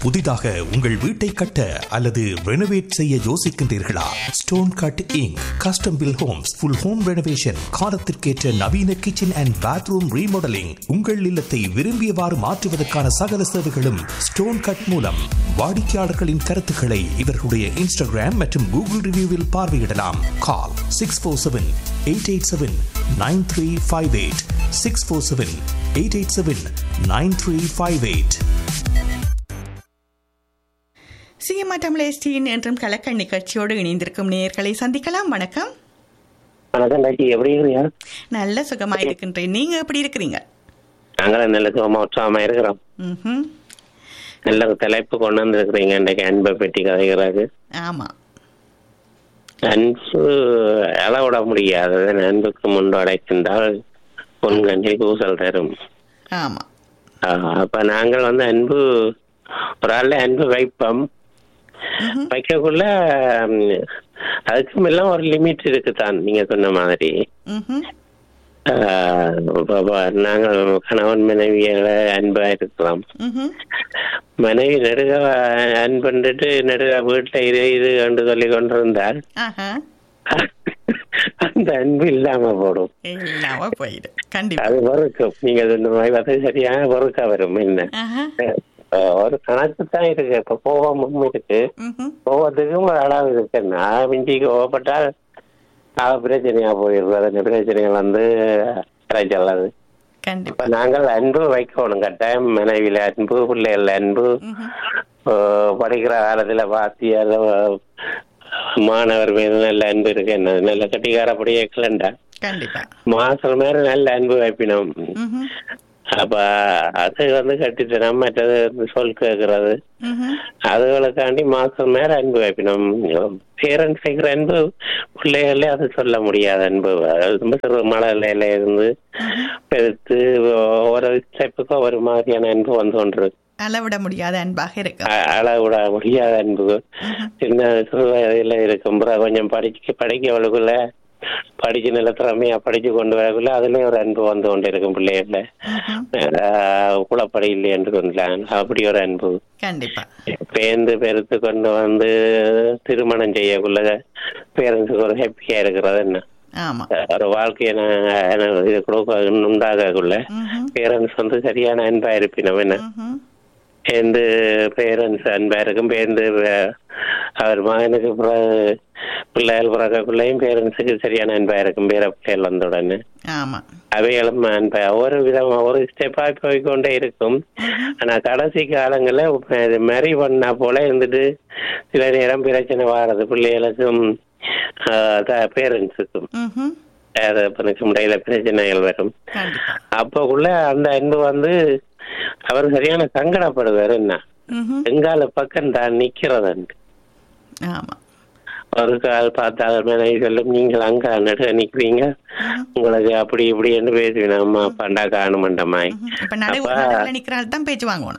புதிதாக உங்கள் வீட்டை கட்ட அல்லது ரெனோவேட் செய்ய யோசிக்கின்றீர்களா Stone Cut Inc custom built homes full home renovation காலத்திற்கேற்ற நவீன கிச்சன் அண்ட் பாத்ரூம் ரீமாடலிங் உங்கள் இல்லத்தை விரும்பியவாறு மாற்றுவதற்கான சகல சேவைகளும் ஸ்டோன் கட் மூலம் வாடிக்கையாளர்களின் கருத்துக்களை இவர்களுடைய இன்ஸ்டாகிராம் மற்றும் கூகுள் ரிவ்யூவில் பார்வையிடலாம் call six four seven eight eight seven nine three five eight six four seven eight eight seven nine three five eight சிஎம்ஆ தமிழேஸ்டியின் என்றும் கலக்கல் நிகழ்ச்சியோடு இணைந்திருக்கும் நேயர்களை சந்திக்கலாம் வணக்கம் வணக்கம் டாக்டர் எப்படி இருக்கிறீங்க நல்ல சுகமா இருக்கின்றேன் நீங்க எப்படி இருக்கிறீங்க நாங்களும் நல்ல சுகமா உற்சாகமா இருக்கிறோம் ம்ஹும். நல்ல ஒரு தலைப்பு கொண்டு வந்திருக்கிறீங்க இன்றைக்கு அன்பை பற்றி கதைகிறாரு ஆமா அன்பு அளவிட முடியாதது அன்புக்கு முன்பு அடைக்கின்றால் பொன்கண்ணில் கூசல் தரும் ஆமா ஆஹ் அப்ப நாங்கள் வந்து அன்பு ஒரு ஆள்ல அன்பு வைப்போம் ம்ஹும். வைக்கக்குள்ள ம், அதுக்கும் எல்லாம் ஒரு லிமிட் இருக்குதான் நீங்க சொன்ன மாதிரி ம்ஹும். ஆஹ் இப்ப- இப்ப நாங்கள் கணவன் மனைவியால அன்பா இருக்கலாம் ம்ஹும். மனைவி நெடுக அன்புண்டுட்டு நெடுக வீட்டுல இது இது என்று சொல்லி கொண்டிருந்தால் ஆஹா அந்த அன்பு இல்லாம போடும் இல்லாம போயிடும் கண்டிப்பா அது பொறுக்கும் நீங்க சொன்ன மாதிரி அது சரியான பொறுக்கா வரும் என்ன ஆஹா அஹ் ஒரு கணக்கு தான் இருக்கு இப்ப கோபமும் இருக்கு ம்ஹும். கோபத்துக்கும் ஒரு அளவு இருக்கு நான் மிஞ்சி கோவப்பட்டால் அது பிரச்சனையா போயிடுது அது பிரச்சனைகள் வந்து கிடைச்சல் அது கண்டிப்பா இப்ப நாங்கள் அன்பு வைக்கணும் கட்டாயம் மனைவியில அன்பு பிள்ளைகள் அன்பு ம்ஹும். ஆஹ் படிக்கிற காலத்துல வாத்தியார் ஆஹ் மாணவர் மீது நல்ல அன்பு இருக்கு என்ன நல்ல கட்டிக்காரப்படி எக்கலண்டா கண்டிப்பா மாசம் மேல நல்ல அன்பு வைப்பினோம் ம்ஹும். அப்ப அது வந்து கட்டித்தனம் மற்றது சொல் கேட்கறது ம்ஹும். அதுகளுக்காண்டி மாசம் மேல அன்பு வைப்பினோம் பேரண்ட்ஸ் வைக்கிற அன்பு பிள்ளைகளே அது சொல்ல முடியாத அன்பு அது ரொம்ப சிறு மலையில இருந்து பெருத்து ஒரு ஸ்டெப்புக்கு ஒரு மாதிரியான அன்பு வந்து கொண்டிருக்கு அளவிட முடியாத அன்பாக இருக்கு அ- அளவிட முடியாத அன்பு சின்ன சிறு வயதுல இருக்கும் பிறகு கொஞ்சம் படிக்க படிக்கவளுக்குள்ள படிச்சு நல்ல திறமையா படிச்சு கொண்டு வரக்குள்ள அதுல ஒரு அன்பு வந்து கொண்டு இருக்கும் பிள்ளைகள்ல ம்ஹும். ஆஹ் குளப்படி இல்லை என்று கொண்டான் அப்படி ஒரு அன்பு கண்டிப்பா பேருந்து பெருத்து கொண்டு வந்து திருமணம் செய்யக்குள்ள பேரண்ட்ஸுக்கு ஒரு ஹாப்பியா இருக்கிறது என்ன ஆமா ஒரு வாழ்க்கையை நான் இது கொடுக்க உண்டாகக்குள்ள ம்ஹும். பேரண்ட்ஸ் வந்து சரியான அன்பா இருப்பினோம் என்ன ம்ஹும். பேருந்து பேரண்ட்ஸ் அன்பா இருக்கும் பேருந்து வே- அவர் மகனுக்கு பிற- பிள்ளைகள் பிறக்கக்குள்ளையும் பேரண்ட்ஸுக்கு சரியான அன்பா இருக்கும் பேர பிள்ளைகள் வந்த உடனே ஆமா அவைகளும் அன்பா ஒரு விதமா ஒரு ஸ்டெப்பா போய்க்கொண்டே இருக்கும் ஆனா கடைசி காலங்கள்ல இது மேரி பண்ணா போல இருந்துட்டு சில நேரம் பிரச்சனை வாரது பிள்ளைகளுக்கும் பேரண்ட்ஸுக்கும் ம்ஹும். தகப்பனுக்கும் இடையில பிரச்சனைகள் வரும் கண்டிப்பா அப்பக்குள்ள அந்த அன்பு வந்து அவர் சரியான சங்கடப்படுவார் என்ன ம்ஹும். எங்கால பக்கம் தான் நிக்கிறதன் ஆமா ஒரு கால் பார்த்தால் மனைவி சொல்லும் நீங்கள் அங்க நடுக நிக்கிறீங்க உங்களுக்கு அப்படி இப்படி என்று பேசுவீங்க அம்மா அப்பாண்டா காணுமண்டமாய் ம்ஹும். இப்ப நடு அப்ப- நடுவுல நிக்கிற ஆள் தான் பேச்சு வாங்கணும்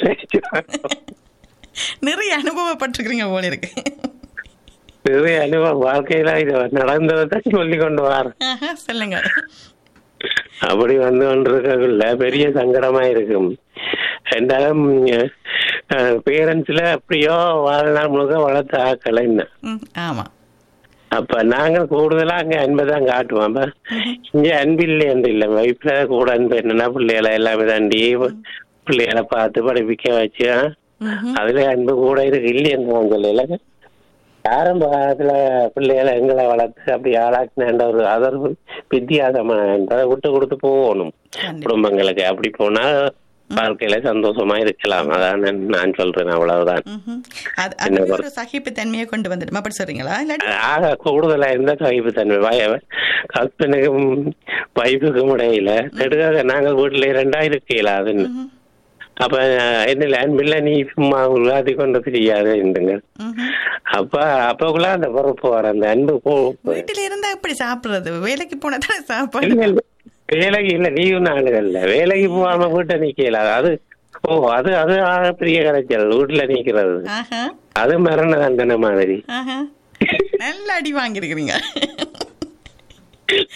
நிறைய அனுபவப்பட்டிருக்கிறீங்க போல இருக்கு நிறைய அனுபவம் வாழ்க்கையில இது நடந்ததை சொல்லி கொண்டு வர ஆஹா, சொல்லுங்க அப்படி வந்து கொண்டிருக்கக்குள்ள பெரிய சங்கடமா இருக்கும் ரெண்டாலும் பேரண்ட்ஸ்ல அப்படியோ வாழ்நாள் முழுக்க வளர்த்த ஆக்களை என்ன ம், ஆமா அப்ப நாங்கள் கூடுதலா அங்க அன்பை தான் காட்டுவோம் அப்ப இங்க அன்பு இல்லை என்று இல்லை வைப்புல கூட அன்பு என்னன்னா பிள்ளைகளை எல்லாமே தாண்டி பிள்ளைகளை பார்த்து படிப்பிக்க வச்சு ஆ, ம்ஹும். அதுல அன்பு கூட இருக்கு இல்லைன்னு நான் சொல்லல ஆரம்ப காலத்துல பிள்ளைகளை எங்களை வளர்த்து அப்படி ஆளாக்கின ஒரு அது ஒரு வித்தியாசமான அன்பு. அதை விட்டு கொடுத்து போகணும் கண்டிப்பா குடும்பங்களுக்கு அப்படி போனா வாழ்க்கையில சந்தோஷமா இருக்கலாம் அதான் நான் நான் சொல்றேன் அவ்வளவுதான் ம்ஹும். அது அது ஒரு சகிப்பு தன்மையை கொண்டு வந்துடும் அப்படி சொல்றீங்களா இல்லாட்டி ஆக கூடுதலா இருந்த வைப்பு தன்மை வய ஹஸ்பண்டுக்கும் வைஃபுக்கும் இடையில நெடுகாக நாங்க வீட்டுல ரெண்டா இருக்கலாம் அதுன்னு ம்ஹும். அப்ப என்ன அன்பில்ல நீ சும்மா உலாதி கொண்டு தெரியாது என்றுங்க ம்ஹும். அப்ப அப்பக்குள்ள அந்த பொறுப்பு வர அந்த அன்பு போ வீட்டுல இருந்தா எப்படி சாப்பிடுறது வேலைக்கு போனா தான் இல்ல, சாப்பாடு இல்ல. வேலைக்கு இல்ல லீவு நாளுகள்ல வேலைக்கு போகாம வீட்டை நிக்கல அது ஓ அது அது ஆக பெரிய கிடைச்சல் வீட்டுல நிக்கிறது ஆஹா அது மரண தண்டனை மாதிரி ஆஹா நல்ல அடி வாங்கியிருக்கிறீங்க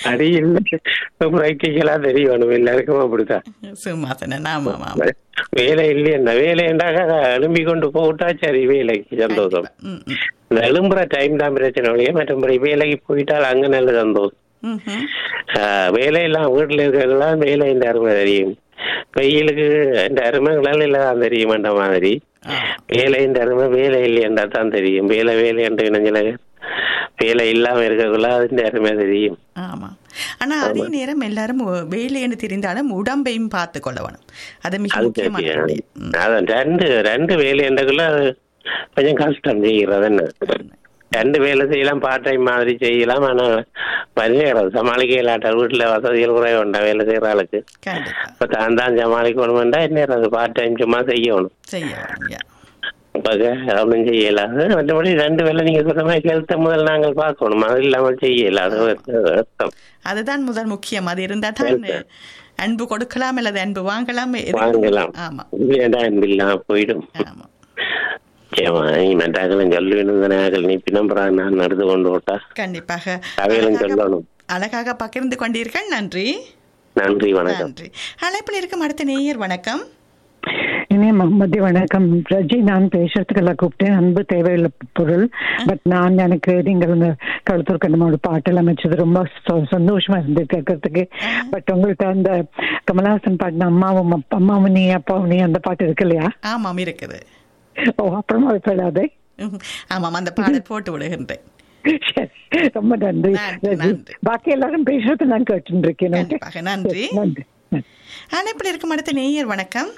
அடி இல்லை பிராக்டிக்கலா தெரியணும் எல்லாருக்கும் அப்படித்தான் சும்மாசன ஆமா ஆமா வேலை இல்லையா வேலைண்டாக எழும்பி கொண்டு போட்டா சரி வேலைக்கு சந்தோஷம் ம், ம். இந்த எழும்புற டைம் தான் பிரச்சனை ஒழிய மற்றபடி வேலைக்கு போயிட்டால் அங்க நல்ல சந்தோஷம் ம்ஹும். ஆஹ் வேலையெல்லாம் வீட்டுல இருக்கிறதெல்லாம் வேலை இந்த அருமை தெரியும் வெயிலுக்கு இந்த அருமைகளால் எல்லாம் தெரிய மாட்ட மாதிரி ஆ. வேலை இந்த அருமை வேலை இல்லையண்டா தான் தெரியும் வேலை வேலை என்று இணைஞ்சல வேலை இல்லாம இருக்கக்குள்ள அது அருமை தெரியும் ஆமா ஆனா அதே நேரம் எல்லாரும் வேலைன்னு தெரிந்தாலும் உடம்பையும் பார்த்து கொள்ள வேணும் அது மிக அது முக்கியமான தெரியும் விடயம். ம். அதான் ரெண்டு ரெண்டு வேலை என்றக்குள்ள கொஞ்சம் கஷ்டம் செய்கிறது என்ன ரெண்டு வேலை செய்யலாம் பார்ட் டைம் மாதிரி செய்யலாம் ஆனா பண்ணிடுறது சமாளிக்க இல்லாட்ட வீட்டுல வசதிகள் குறைய வேண்டாம் வேலை செய்யற ஆளுக்கு கண்டிப்பா இப்ப தான் தான் சமாளிக்கணும்டா என்ன அது பார்ட் டைம் சும்மா செய்யணும் செய்ய வேணும் யா. அப்ப ஒன்றும் செய்யலாது மற்றபடி ரெண்டு வேலை நீங்க சொன்ன மாதிரி ஹெல்த்தை முதல்ல நாங்கள் பார்க்கணும் அது இல்லாமல் செய்யலாம் அது அர்த்தம் அதுதான் முதல் முக்கியம் அது இருந்தா தான் அன்பு கொடுக்கலாம் அல்லது அன்பு வாங்கலாம் எது- வாங்கலாம் ஆமா இல்லையாண்டா அன்பு இல்லாம போயிடும் ஆமா ஏமா நீ மெட்டாக்களும் சொல்லணும் நீ பின்னம்புறான் நான் நடந்து கொண்டு விட்டா கண்டிப்பாக அவைகளும் அழகாக- சொல்லணும் அழகாக பகிர்ந்து கொண்டீர்கள் நன்றி நன்றி வணக்கம் நன்றி அழைப்பில் இருக்கும் அடுத்த நேயர் வணக்கம் இனி மதிய வணக்கம் ரஜி நான் பேசுறதுக்கெல்லாம் கூப்பிட்டேன் அன்பு தேவையுள்ள பொருள் பட் நான் எனக்கு நீங்கள் இந்த கழுத்தூர் கண்ணமோட பாட்டெல்லாம் அமைச்சது ரொம்ப ச- சந்தோஷமா இருந்து கேட்கறதுக்கு பட் உங்கள்ட்ட அந்த கமலஹாசன் பாடின அம்மாவும் அப்பா- அம்மாவும் நீ அப்பாவும் நீ அந்த பாட்டு இருக்கு இல்லையா ஆமாம் இருக்குது ஓ அப்புறமா அது சொல்லாதே ம், ஆமாம் அந்த பாடல் போட்டு விடுகின்றேன் சரி, ரொம்ப நன்றி நன்றி, ரஜி நன்றி. பாக்கி எல்லாரும் பேசுறது நான் கேட்டு இருக்கேன் okay? கண்டிப்பாக நன்றி நன்றி நன்றி. அழைப்பில் இருக்கும் அடுத்த நேயர் வணக்கம்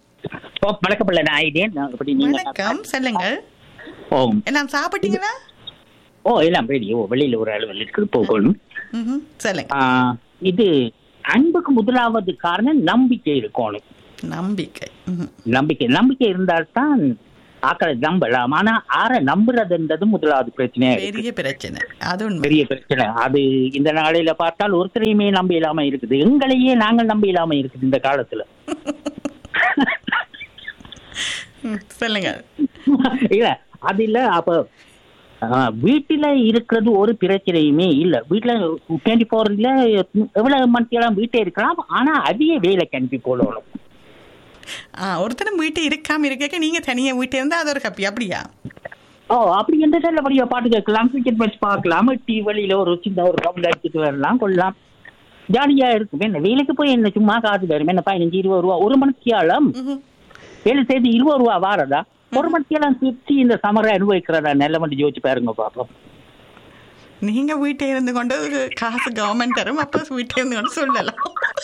ஓ வணக்கம் பிள்ளை நான் ஐடியன் நான் இப்படி நீங்க வணக்கம் சொல்லுங்கள் ஓ எல்லாம் சாப்பிட்டீங்களா ஓ எல்லாம் ரெடி ஓ வெளியில ஒரு அலுவல் இருக்குது போகணும் ம்ஹும். சொல்லுங்க ஆ, இது அன்புக்கு முதலாவது காரணம் நம்பிக்கை இருக்கணும் நம்பிக்கை ம்ஹும். நம்பிக்கை நம்பிக்கை இருந்தால்தான் ஆக்களை நம்பலாம் ஆனா ஆற நம்புறதுன்றது முதலாவது பிரச்சனையா இருக்கு பெரிய பிரச்சனை அது உண்மை பெரிய பிரச்சனை அது இந்த நாளையில பார்த்தால் ஒருத்தரையுமே நம்ப இல்லாம இருக்குது எங்களையே நாங்கள் நம்ப இல்லாம இருக்குது இந்த காலத்துல ம், சொல்லுங்க இல்ல அது இல்ல அப்ப ஆ, வீட்டுல இருக்கிறது ஒரு பிரச்சனையுமே இல்ல வீட்டுல டுவெண்ட்டி ஃபோர்ல எவ்வளவு மணிக்கெல்லாம் வீட்டே இருக்கலாம் ஆனா அதையே வேலைக்கு அனுப்பி போடணும் ஆ ஒருத்தரும் வீட்டு இருக்காம இருக்க நீங்க தனியா வீட்டு இருந்தா அது ஒரு ஹாப்பி அப்படியா ஓ அப்படி எந்த நல்லபடியா பாட்டு கேட்கலாம் கிரிக்கெட் மேட்ச் பார்க்கலாம் டீ வெளியில ஒரு சின்ன ஒரு ரவுண்ட் அடிச்சுட்டு வரலாம் கொள்ளலாம் ஜாலியா இருக்கும் என்ன வேலைக்கு போய் என்ன சும்மா காசு வரும் என்ன பதினஞ்சு இருபது ரூபா ஒரு மணிக்காலம் ம்ஹும். வேலை செய்து இருபது ரூபா வாரதா ஒரு மணிக்கெல்லாம் சுற்றி இந்த சமரை அனுபவிக்கிறதா நல்ல மட்டும் யோசிச்சு பாருங்க பாப்போம் நீங்க வீட்டை இருந்து கொண்டு ஒரு காசு கவர்மெண்ட் தரும் அப்ப வீட்டை இருந்து கொண்டு சொல்லலாம்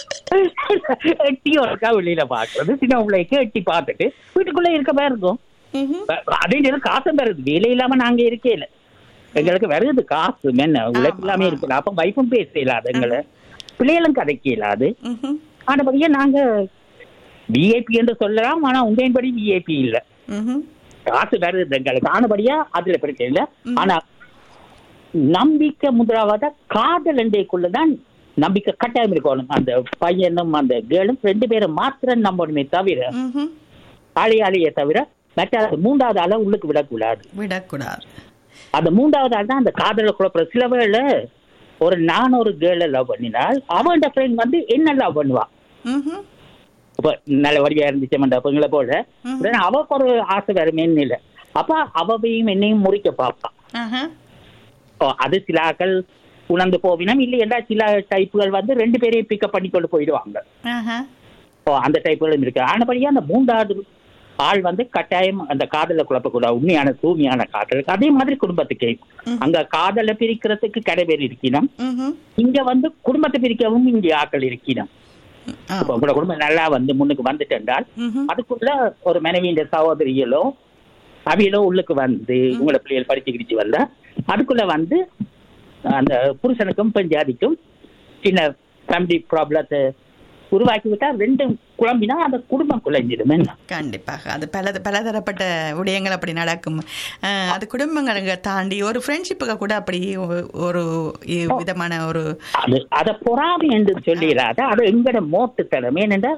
எட்டி ஒருக்கா வெளியில பாக்குறது சின்ன பிள்ளைக்கு எட்டி பார்த்துட்டு வீட்டுக்குள்ள இருக்க மாதிரி இருக்கும் ம்ஹும். அதே நேரம் காசும் வருது வேலை இல்லாம நாங்க இருக்கேல எங்களுக்கு வருது காசு மென்ன உழைப்பு இல்லாம ஆமா. இருக்கல அப்ப வைஃபும் பேச இல்லாத எங்களை பிள்ளைகளும் கதைக்க இல்லாது ம்ஹும். ஆனபடியே நாங்க விஐபி என்று சொல்லலாம் ஆனா உங்களின்படி விஐபி இல்ல ம்ஹும். காசு வருது எங்களுக்கு ஆனபடியா அதுல பிரச்சனை இல்ல ஆனா நம்பிக்கை முதலாவதா காதல் என்றைக்குள்ளதான் நம்பிக்கை கட்டாயம் இருக்கணும் அந்த பையனும் அந்த கேர்ளும் ரெண்டு பேரும் மாத்திரம் நம்பணுமே தவிர ம்ஹும். ஆளையாளியை தவிர மற்ற அது மூன்றாவது ஆளை உள்ளுக்கு விடக்கூடாது விடக்கூடாது அந்த மூன்றாவது ஆள் தான் அந்த காதல குழப்பற சில வேளை ஒரு நான் ஒரு கேர்ள லவ் பண்ணினால் அவன் ஃப்ரெண்ட் வந்து என்ன லவ் பண்ணுவா ம்ஹும். இப்ப நல்ல வடிவா இருந்துச்சு மண்ட பொங்கலை போல ம். உடனே அவக்கு ஒரு ஆசை வருமேன்னு இல்லை அப்ப அவவையும் என்னையும் முறிக்க பார்ப்பான் ஆஹா. ஓ, அது சில ஆக்கள் உணர்ந்து போவினம் இல்லை என்றா சில டைப்புகள் வந்து ரெண்டு பேரையும் பிக்கப் பண்ணி கொண்டு போயிடுவாங்க ஆஹா. ஓ அந்த டைப்புகளும் இருக்கு ஆனபடியா அந்த மூன்றாவது ஆள் வந்து கட்டாயம் அந்த காதல குழப்பக்கூடாது உண்மையான தூய்மையான காதல் அதே மாதிரி குடும்பத்துக்கு அங்க காதலை பிரிக்கிறதுக்கு கடை பேர் இருக்கணும் ம்ஹும். இங்க வந்து குடும்பத்தை பிரிக்கவும் இங்க ஆக்கள் இருக்கணும் ஆ. இப்ப உங்களோட குடும்பம் நல்லா வந்து முன்னுக்கு வந்துட்டு என்றால் ம்ஹும். அதுக்குள்ள ஒரு மனைவியின் சகோதரிகளோ அவையிலோ உள்ளுக்கு வந்து உங்களை பிள்ளைகள் படிச்சு கிடிச்சு வந்தா அதுக்குள்ள வந்து அந்த புருஷனுக்கும் பெண் ஜாதிக்கும் சின்ன ஃபேமிலி ப்ராப்ளத்தை உருவாக்கி விட்டா ரெண்டும் குழம்பினா அந்த குடும்பம் குழஞ்சிடும் என்ன கண்டிப்பாக அது பல பலதரப்பட்ட விடயங்கள் அப்படி நடக்கும் அஹ், அது குடும்பங்களை தாண்டி ஒரு ஃப்ரெண்ட்ஷிப்புக்கு கூட அப்படி ஒ- ஒரு இ- விதமான ஒரு அது அதை பொறாமை என்று சொல்லிடாத அது எங்கட மோட்டுத்தனம் ஏனென்றா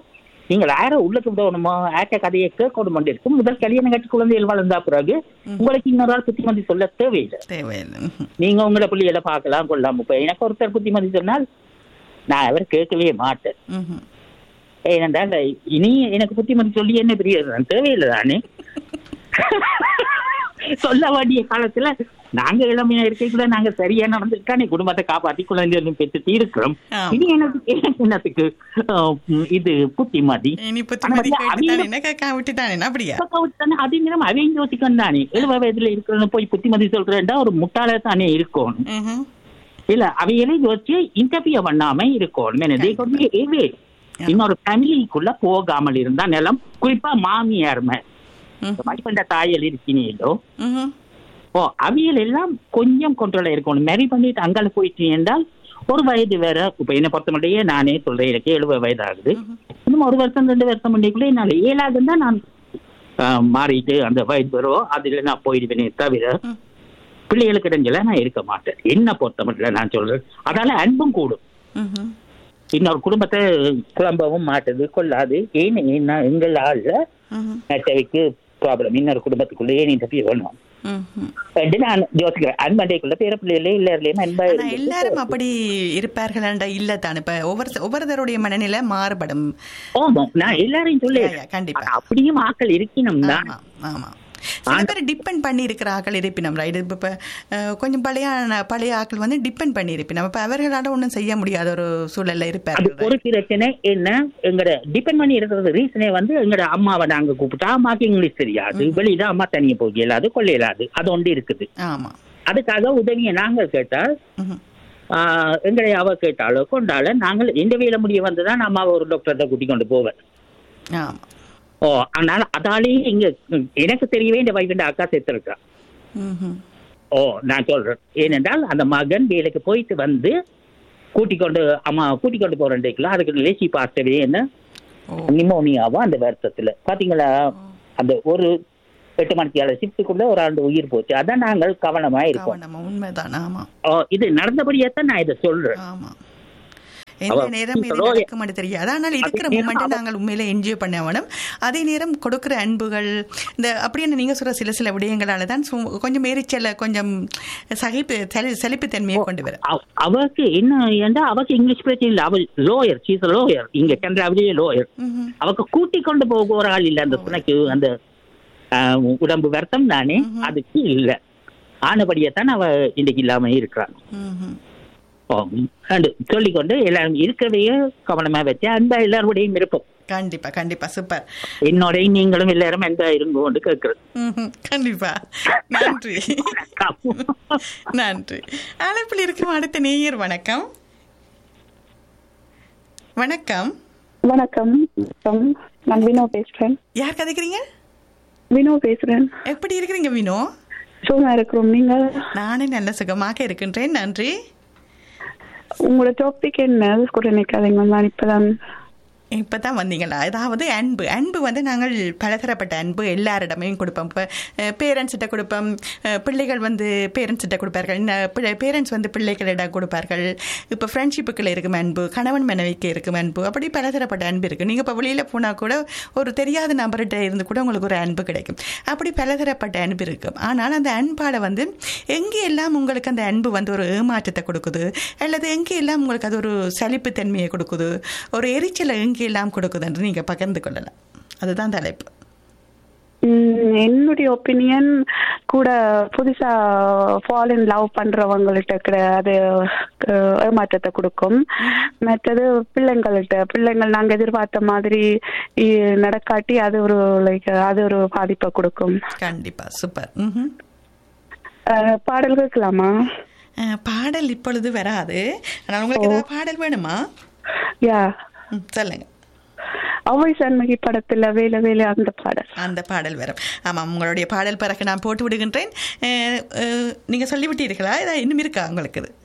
நீங்கள் யார உள்ளுக்கு விடணுமோ ஆட்ட கதையை கேட்கணும் இருக்கும் முதல் கல்யாணம் கட்டி குழந்தைகள் வளர்ந்தா பிறகு உங்களுக்கு இன்னொரு ஆள் புத்திமதி சொல்ல தேவையில்லை தேவையில்லை ம்ஹும். நீங்க உங்களை பிள்ளைகளை பார்க்கலாம் கொள்ளலாம் இப்ப எனக்கு ஒருத்தர் புத்திமதி சொன்னால் நான் அவர் கேட்கவே மாட்டேன் ம்ஹும். ஏனென்றால் இனி எனக்கு புத்திமதி சொல்லி என்ன பெரிய தேவையில்லை தானே சொல்ல வேண்டிய காலத்துல நாங்க இளமையா இருக்கைக்குள்ள நாங்க சரியா நடந்துட்டானே குடும்பத்தை காப்பாத்தி குழந்தைகளும் பெற்றுட்டு இருக்கிறோம் ஆமா. இனி எனக்கு எனக்கு என்னத்துக்கு அஹ், உம், இது புத்திமதி இனி புத்திமதி ஆனா, கேட்டுட்டானே அவங்க- என்ன கேட்க விட்டுட்டானே அப்படியா இப்ப கவுத்தானே, அதே நேரம் அவையும் யோசிக்கணும் தானே எழுபது வயதுல இருக்கிறவங்க போய் புத்திமதி சொல்றேன்டா ஒரு முட்டாள தானே இருக்கும் ம்ஹும். இல்ல அவைகளை யோசிச்சு இன்டர்வியூ பண்ணாம இருக்கணும் என்ன, they could be away. இன்னொரு ஃபேமிலிக்குள்ள போகாமல் இருந்தா நிலம் குறிப்பா மாமியார் ம். மடிப்பண்ட தாயல் இருக்கீங்களோ ம்ஹும். ஓ அவியல் எல்லாம் கொஞ்சம் கண்ட்ரோல இருக்கணும் மேரி பண்ணிட்டு அங்கால போயிட்டு என்றால் ஒரு வயது வேற இப்ப என்ன பொறுத்த மட்டும் நானே சொல்றேன் எனக்கு எழுபது வயது ஆகுது இன்னும் ஒரு வருஷம் ரெண்டு வருஷம் பண்ணிக்குள்ள என்னால ஏழாதுன்னா நான் ஆஹ், மாறிட்டு அந்த வயது வரும் அதுல நான் போயிடுவேனே தவிர ம். பிள்ளைகளுக்கு இடைஞ்சல நான் இருக்க மாட்டேன் என்ன பொறுத்த மட்டும் நான் சொல்றேன் அதால அன்பும் கூடும் ம்ஹும். இன்னொரு குடும்பத்தை குழம்பவும் மாட்டுது கொள்ளாது ஏன் ஏன்னா எங்கள் ஆள்ல ம்ஹும். நெட்டவைக்கு ப்ராப்ளம் இன்னொரு குடும்பத்துக்குள்ள ஏன் இன்டர்வியூ பண்ணுவோம் ம்ஹும். ரெண்டு நான் யோசிக்கிறேன் அன்பண்டைக்குள்ள பேர பிள்ளைகளே எல்லாருலயும் அன்பா ஆனா இருந்து எல்லாரும் அப்படி இருப்பார்கள்டா இல்ல தானே இப்ப ஒவ்வொரு ஒவ்வொருத்தருடைய மனநிலை மாறுபடும் ஆமா நான் எல்லாரையும் சொல்லி யா, யா, கண்டிப்பா. அப்படியும் ஆக்கள் இருக்கணும் தான் ஆமா ஆமா சில பேர் டிபெண்ட் பண்ணி இருக்கிற ஆக்கள் இருப்பினம் ரைட் இப்போ இப்போ அஹ், கொஞ்சம் பழைய பழைய ஆக்கள் வந்து டிபெண்ட் பண்ணி இருப்பினம் இப்போ அவர்களால ஒன்றும் செய்ய முடியாத ஒரு சூழல்ல அது இருப்பார்கள் ஒரு பிரச்சனை என்ன எங்கட டிபெண்ட் பண்ணி இருக்கிறது ரீசனே வந்து எங்கட அம்மாவை நாங்க கூப்பிட்டா அம்மாக்கு இங்கிலீஷ் தெரியாது வெளியில அம்மா தனியா போக இயலாது கொள்ள இயலாது அது ஒன்று இருக்குது ஆமா அதுக்காக உதவியை நாங்கள் கேட்டால் ம்ஹும். ஆஹ், எங்களை அவ கேட்டாலோ கொண்டால நாங்கள் இந்த வேலை முடிய வந்துதான் அம்மாவை ஒரு டாக்டர்கிட்ட கூட்டி கொண்டு போவேன் ஆமா ஓ அதனால அதாலேயே இங்க ம், எனக்கு தெரியவே இந்த வைஃப் அக்கா செத்துருக்கா ம்ஹும். ஓ நான் சொல்றேன் ஏனென்றால் அந்த மகன் வேலைக்கு போயிட்டு வந்து கூட்டிக் கொண்டு அம்மா கூட்டிக் கொண்டு போறேன் அதுக்கு லேசி பார்த்தவே என்ன ஓ நிமோனியாவா அந்த வருத்தத்துல பாத்தீங்களா அந்த ஒரு எட்டு மணிக்கு ஏழு ஷிஃப்ட்டுக்குள்ள ஒரு ஆண்டு உயிர் போச்சு அதான் நாங்கள் கவனமா இருக்கோம் கவனம் உண்மைதான் ஆமா ஓ, இது நடந்தபடியே தான் நான் இதை சொல்றேன் ஆமா எந்த அவ நேரம் இது சொல்லுவா- நடக்கும்னு தெரியாது ஆனால் இருக்கிற அதே நேரம் மூமெண்ட்டை அவ- நாங்கள் உண்மையில என்ஜாய் பண்ண வேணும் அதே நேரம் கொடுக்கிற அன்புகள் இந்த அப்படின்னு நீங்க சொல்ற சில சில விடயங்களால தான் சு- கொஞ்சம் எரிச்சல கொஞ்சம் சகிப்பு செலி- செழிப்புத்தன்மையை கொண்டு வரும் அவ- அவக்கு என்ன ஏண்டா அவக்கு இங்கிலீஷ் பிரச்சனை இல்ல அவ லோயர் சீஸ் லோயர் இங்க கனடாவிலேயே லோயர் ம்ஹும். அவக்கு கூட்டி கொண்டு போக ஒரு ஆள் இல்ல அந்த துணைக்கு அந்த ஆஹ், உடம்பு வருத்தம் தானே அதுக்கு இல்ல ஆனபடியத்தான் அவ இன்னைக்கு இல்லாம இருக்கிறான் ம்ஹும். சொல்லிக்கொண்டு எல்லாரும் இருக்கிறதையே கவனமா வச்சு அன்பா எல்லாருடையும் இருப்போம் கண்டிப்பா கண்டிப்பா சூப்பர் என்னோடையும் நீங்களும் எல்லாரும் அன்பா இருங்கோன்னு கேட்கிறேன் ம்ஹும். கண்டிப்பா நன்றி நன்றி அழைப்பில் இருக்கும் அடுத்த நேயர் வணக்கம் வணக்கம் வணக்கம் வணக்கம். நான் வினோ பேசுறேன் யார் கதைக்கிறீங்க வினோ பேசுறேன் எப்படி இருக்கிறீங்க வினோ சுகமா இருக்கிறோம் நீங்க நானே நல்ல சுகமாக இருக்கின்றேன் நன்றி உங்களோட டாபிக் என்ன அது கூட நினைக்காதீங்க நான் இப்பதான் இப்பதான் வந்தீங்களா அதாவது அன்பு அன்பு வந்து நாங்கள் பலதரப்பட்ட அன்பு எல்லாரிடமையும் கொடுப்போம் இப்போ பேரண்ட்ஸ்கிட்ட கொடுப்போம் அஹ், பிள்ளைகள் வந்து பேரண்ட்ஸ்கிட்ட கொடுப்பார்கள் பேரண்ட்ஸ் வந்து பிள்ளைகளிடம் கொடுப்பார்கள் இப்போ ஃப்ரெண்ட்ஷிப்புக்குள்ள இருக்கும் அன்பு கணவன் மனைவிக்கு இருக்கும் அன்பு அப்படி பலதரப்பட்ட அன்பு இருக்குது நீங்கள் இப்போ வெளியில் போனால் கூட ஒரு தெரியாத நபர்கிட்ட இருந்து கூட உங்களுக்கு ஒரு அன்பு கிடைக்கும் அப்படி பலதரப்பட்ட அன்பு இருக்கும் ஆனால் அந்த அன்பால் வந்து எங்கே எல்லாம் உங்களுக்கு அந்த அன்பு வந்து ஒரு ஏமாற்றத்தை கொடுக்குது அல்லது எங்கே எல்லாம் உங்களுக்கு அது ஒரு சலிப்புத்தன்மையை கொடுக்குது ஒரு எரிச்சலை எங்கே எல்லாம் கொடுக்குதுன்னு நீங்கள் பகிர்ந்து கொள்ளலாம் அதுதான் தலைப்பு உம், என்னுடைய ஒப்பீனியன் கூட புதுசா ஃபால் இன் லவ் பண்றவங்கள்ட்ட கிட அது அஹ், ஏமாற்றத்தை கொடுக்கும் மற்றது பிள்ளைங்கள்ட்ட பிள்ளைங்கள் நாங்க எதிர்பார்த்த மாதிரி இ- நடக்காட்டி அது ஒரு லைக் அது ஒரு பாதிப்பை கொடுக்கும் கண்டிப்பாக சூப்பர் ம் அஹ், பாடல் கேட்கலாமா பாடல் இப்பொழுது வராது ஆனால் உங்களுக்கு ஏதாவது பாடல் வேணுமா யா ம், சொல்லுங்க அவ்வை சண்முகி படத்துல வேலை வேலை அந்த பாடல் அந்த பாடல் வரும் ஆமாம் உங்களுடைய பாடல் பிறகு நான் போட்டு விடுகின்றேன் அஹ், அஹ், நீங்க சொல்லிவிட்டீர்களா இதான் இன்னும் இருக்கா உங்களுக்கு இது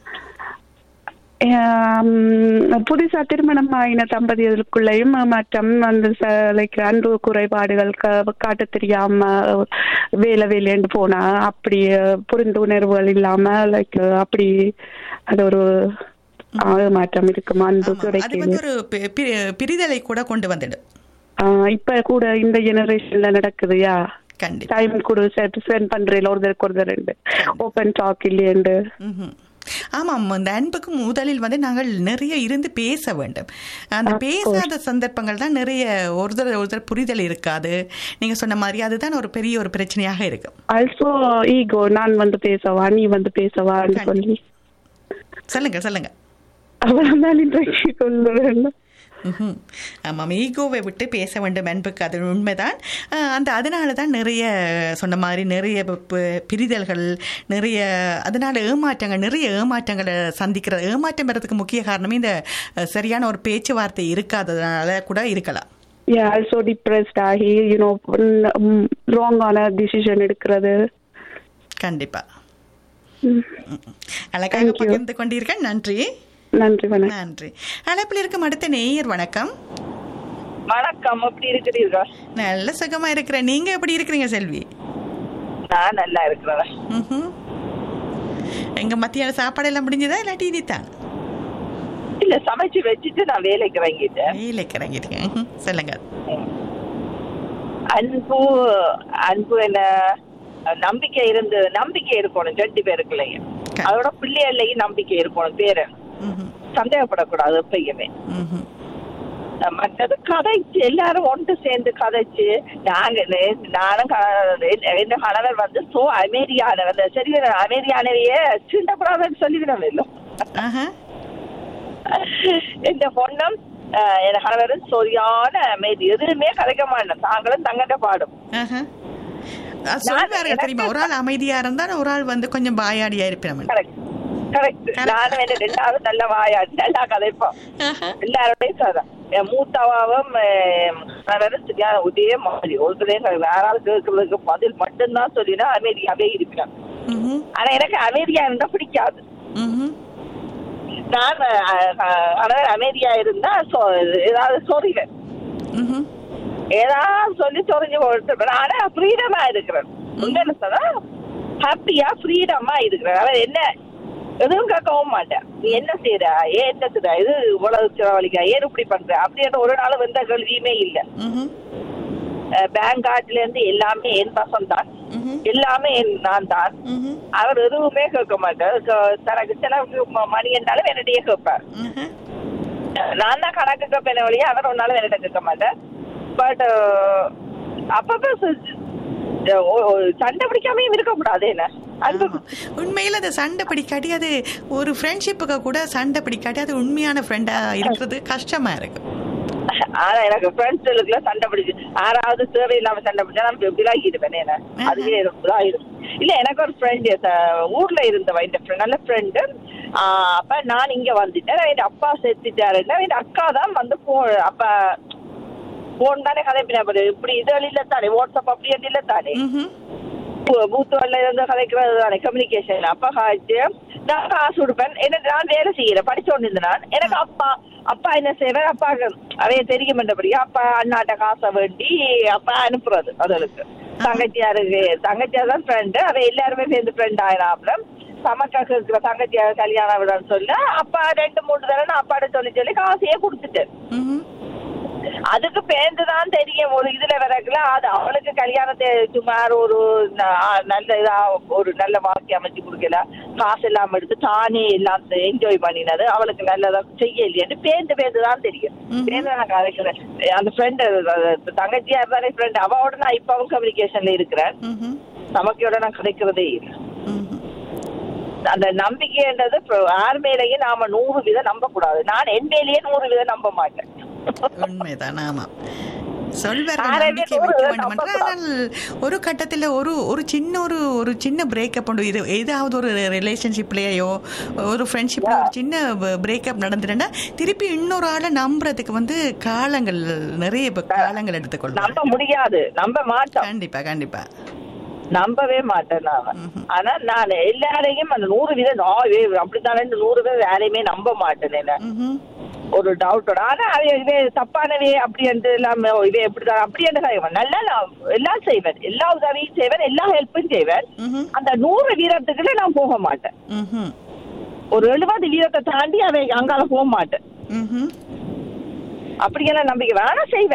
ஆம், புதுசா திருமணம் ஆயின தம்பதிகளுக்குள்ளேயும் மற்றும் அந்த லைக் அன்பு குறைபாடுகள் க- காட்ட தெரியாம வேலை வேலைன்னு போனா அப்படி புரிந்துணர்வுகள் இல்லாம லைக் அப்படி அது ஒரு மாற்றம் இருக்கும் அன்பு ஆமாம், அது வந்து கிடைக்கும் ஒரு பி- பி- பிரிதலை கூட கொண்டு வந்துடும் ஆஹ் இப்ப கூட இந்த ஜெனரேஷன்ல நடக்குது யா கண்டிப்பா டைம் கூட சென்ட் பண்றேன் ஒருத்தருக்கு ஒருத்தர் ரெண்டு ஓப்பன் டாக் இல்லையண்டு ம்ஹும். ஆமாம் அந்த அன்புக்கு முதலில் வந்து நாங்கள் நிறைய இருந்து பேச வேண்டும் அந்த பேசாத சந்தர்ப்பங்கள் தான் நிறைய ஒருத்தர் ஒருத்தர் புரிதல் இருக்காது நீங்க சொன்ன மாதிரி அதுதான் ஒரு பெரிய ஒரு பிரச்சனையாக இருக்கும் ஆல்சோ ஈகோ நான் வந்து பேசவா நீ வந்து பேசவான்னு சொல்லி சொல்லுங்க சொல்லுங்க அவ்வளவுதான் இன்றைக்கு சொல்லுவேன் ம்ஹும். ஆமாம் ஈகோவை விட்டு பேச வேண்டும் அன்புக்கு அது உண்மைதான் அஹ், அந்த அதனால தான் நிறைய சொன்ன மாதிரி நிறைய ப- ப- பிரிதல்கள் நிறைய அதனால ஏமாற்றங்கள் நிறைய ஏமாற்றங்களை சந்திக்கிற ஏமாற்றம் வர்றதுக்கு முக்கிய காரணமே இந்த அஹ், சரியான ஒரு பேச்சுவார்த்தை இருக்காததுனால கூட இருக்கலாம் yeah also depressed ஆகி யூனோ ராங்கான டிசிஷன் எடுக்கிறது கண்டிப்பா ம். அழகாக Thank you. பகிர்ந்து கொண்டீர்கள் நன்றி நன்றி வணக்கம் நன்றி அழைப்பில் இருக்கும் அடுத்த நேயர் வணக்கம் வணக்கம் எப்படி இருக்கிறீர்கள் நல்ல சுகமா இருக்கிறேன் நீங்க எப்படி இருக்கிறீங்க செல்வி நான் நல்லா இருக்கிறேன் ம்ஹும். எங்க மத்தியான சாப்பாடு எல்லாம் முடிஞ்சதா இல்லாட்டி இனித்தான் இல்ல சமைச்சு வச்சுட்டு நான் வேலைக்கு வாங்கிட்டேன் வேலைக்கு இறங்கிருக்கேன் ம்ஹும். சொல்லுங்க அன்பு அன்பு என்ன நம்பிக்கை இருந்து நம்பிக்கை இருக்கணும் ரெண்டு பேருக்குள்ளயும் க- அதோட பிள்ளைகள்லயும் நம்பிக்கை இருக்கணும் பேரு ம்ஹும். சந்தேகப்படக்கூடாது எப்பயுமே ம்ஹும். மற்றது கதைச்சு எல்லாரும் ஒன்று சேர்ந்து கதைச்சு நாங்க நே- நானும் க- என் கணவர் வந்து சோ அமைதியானவர் சரி அமைதியானவையே சீண்டப்படாதன்னு சொல்லிவிடணும் இல்லை ஆஹா. எந்த பொண்ணும் அஹ், என் கணவரும் சரியான அமைதி எதுவுமே கதைக்க மாட்டேன் தாங்களும் தங்கட்ட பாடும் ஆஹா. அது சொல்வார்கள் தெரியுமா ஒரு ஆள் அமைதியா இருந்தா ஒரு ஆள் வந்து கொஞ்சம் பாயாடியா இருப்பினவன் கரெக்ட் கரெக்ட் நானும் என்ன ரெண்டாவது நல்ல வாயா நல்லா கதைப்போம் எல்லாரோடையும் சாதான் என் மூத்தவாவும் அஹ், கணவரும் சரியான ஒரே மாதிரி ஒருத்தரையும் வேற ஆள் கேட்கறதுக்கு பதில் மட்டும்தான் சொல்லினா அமைதியாவே இருப்பினான் ஆனா எனக்கு அமைதியா இருந்தா பிடிக்காது நான் அஹ், அஹ், கணவர் அமைதியா இருந்தா சொ- ஏதாவது சொல்லுவேன் ஏதாவது சொல்லி சொரிஞ்சு கொடுத்துருப்பேன் ஆனா ஃப்ரீடமா இருக்கிறேன் உண்மையில சொன்னா ஹாப்பியா ஃப்ரீடமா இருக்கிறேன் அவன் என்ன எதுவும் கேட்கவும் மாட்டேன் நீ என்ன செய்யற ஏன் என்ன செய்யற இது இவ்வளவு செலவழிக்க ஏன் இப்படி பண்ற அப்படின்ற ஒரு நாள் வந்த கேள்வியுமே இல்ல பேங்க் கார்டுல இருந்து எல்லாமே என் பசம் தான் எல்லாமே என் நான் தான் அவர் எதுவுமே கேட்க மாட்டார் க- தனக்கு செலவுக்கு ம- மணி என்றாலும் என்னிடையே கேட்பார் நான் தான் கணக்கு கேட்பேன் வழியா அவர் ஒரு நாளும் என்னிட்ட கேட்க மாட்டார் பட் அப்பப்ப சு- ஒ- ஒ- சண்டை பிடிக்காமையும் இருக்கக்கூடாது என்ன அது உண்மையில அது சண்டை பிடிக்காட்டி அது ஒரு ஃப்ரெண்ட்ஷிப்புக்கு கூட சண்டை பிடிக்காட்டி அது உண்மையான ஃப்ரெண்டா இருக்கிறது கஷ்டமா இருக்கு ஆனா எனக்கு ஃப்ரெண்ட்ஸ்களுக்குள்ள சண்டை பிடிச்சு ஆறாவது தேவையில்லாம சண்டை பிடிச்சா நம்ம எப்படிலாம் இருப்பேன் என்ன அதுவே இருக்குதான் இருக்கும் இல்ல எனக்கு ஒரு ஃப்ரெண்ட் ஊர்ல இருந்தவ இந்த friend, நல்ல ஃப்ரெண்டு அப்ப நான் இங்க வந்துட்டேன் என் அப்பா செத்துட்டாருன்னா என் அக்கா தான் வந்து போ அப்ப போன் தானே கதைப்பினா இப்படி இது இல்ல தானே வாட்ஸ்அப் அப்படி இல்ல தானே பூத்துவல்ல இருந்து கதைக்கிறது தானே கம்யூனிகேஷன் அப்பா காய்ச்சி நான் காசு கொடுப்பேன் என்ன நான் வேலை செய்யறேன் படிச்சு கொண்டிருந்தேன் நான் எனக்கு அப்பா அப்பா என்ன செய்வேன் அப்பா அவைய தெரியுமென்றபடியா அப்பா அண்ணாட்ட காசை வேண்டி அப்பா அனுப்புறது அதுகளுக்கு தங்கச்சியாருக்கு தங்கச்சியார் தான் ஃப்ரெண்டு அவ எல்லாருமே சேர்ந்து ஃப்ரெண்ட் ஆயிராப்ல சமக்காக்கு இருக்கிற தங்கச்சியார் கல்யாணம் விடன்னு சொல்ல அப்பா ரெண்டு மூணு தடவை நான் அப்பாட்ட சொல்லி சொல்லி காசையே கொடுத்துட்டேன் அதுக்கு பேர்ந்துதான் தெரியும் ஒரு இதுல வரக்குல அது அவளுக்கு கல்யாணத்தை சுமார் ஒரு ந- நல்ல இதா ஒரு நல்ல வாழ்க்கை அமைச்சு கொடுக்கல காசு இல்லாம எடுத்து தானே எல்லாம் என்ஜாய் பண்ணினது அவளுக்கு நல்லதா செய்யலையேன்னு பேர்ந்து பேர்ந்து தான் தெரியும் பேர்ந்து நான் கதைக்கிறேன் அந்த ஃப்ரெண்டு தங்கச்சியா இருந்தாலே ஃப்ரெண்ட் அவளோட நான் இப்பவும் கம்யூனிகேஷன்ல இருக்கிறேன் நமக்கையோட நான் கிடைக்கிறதே இல்லை அந்த நம்பிக்கைன்றது இப்ப யார் மேலேயும் நாம நூறு வீதம் நம்ப கூடாது நான் என் மேலேயே நூறு வீதம் நம்ப மாட்டேன் உண்மைதான் ஆமா சொல்வார்கள் ஆறவே நம்பிக்கை நூறு வைக்க தான் வேண்டும் என்று நம்பக்கூடாது. ஆனால் ஒரு கட்டத்தில் ஒரு ஒரு சின்ன ஒரு ஒரு சின்ன பிரேக்கப் உண்டு இது ஏதாவது ஒரு ரிலேஷன்ஷிப்லேயோ ஒரு ஃப்ரெண்ட்ஷிப்ல ஒரு சின்ன பிரேக்கப் நடந்துட்டா திருப்பி இன்னொரு ஆளை நம்புறதுக்கு வந்து காலங்கள் நிறைய இப்ப காலங்கள் எடுத்துக்கொள்ளும் நம்ப முடியாது நம்ப மாட்டோம் கண்டிப்பா கண்டிப்பா நம்பவே மாட்டேன் நான் ஆனா நான் எல்லாரையும் அந்த நூறு வீதம் நான் இவே அப்படித்தானே நூறு வீதம் யாரையுமே நம்ப மாட்டேன் என்ன ஒரு டவுட்டோட ஆனா அவ இவே தப்பானவே அப்படி என்று இல்லாம இவே எப்படிதான் அப்படி என்று செய்வேன் நல்லா நான் எல்லாம் செய்வேன் எல்லா உதவியும் செய்வேன் எல்லா ஹெல்ப்பும் செய்வேன் அந்த நூறு வீரத்துக்குள்ள நான் போக மாட்டேன் ம்ஹும். ஒரு எழுபது வீரத்தை தாண்டி அவன் அங்கால போக மாட்டேன் ம்ஹும். அப்படியெல்லாம் நம்பிக்கை வேணா செய்வேன்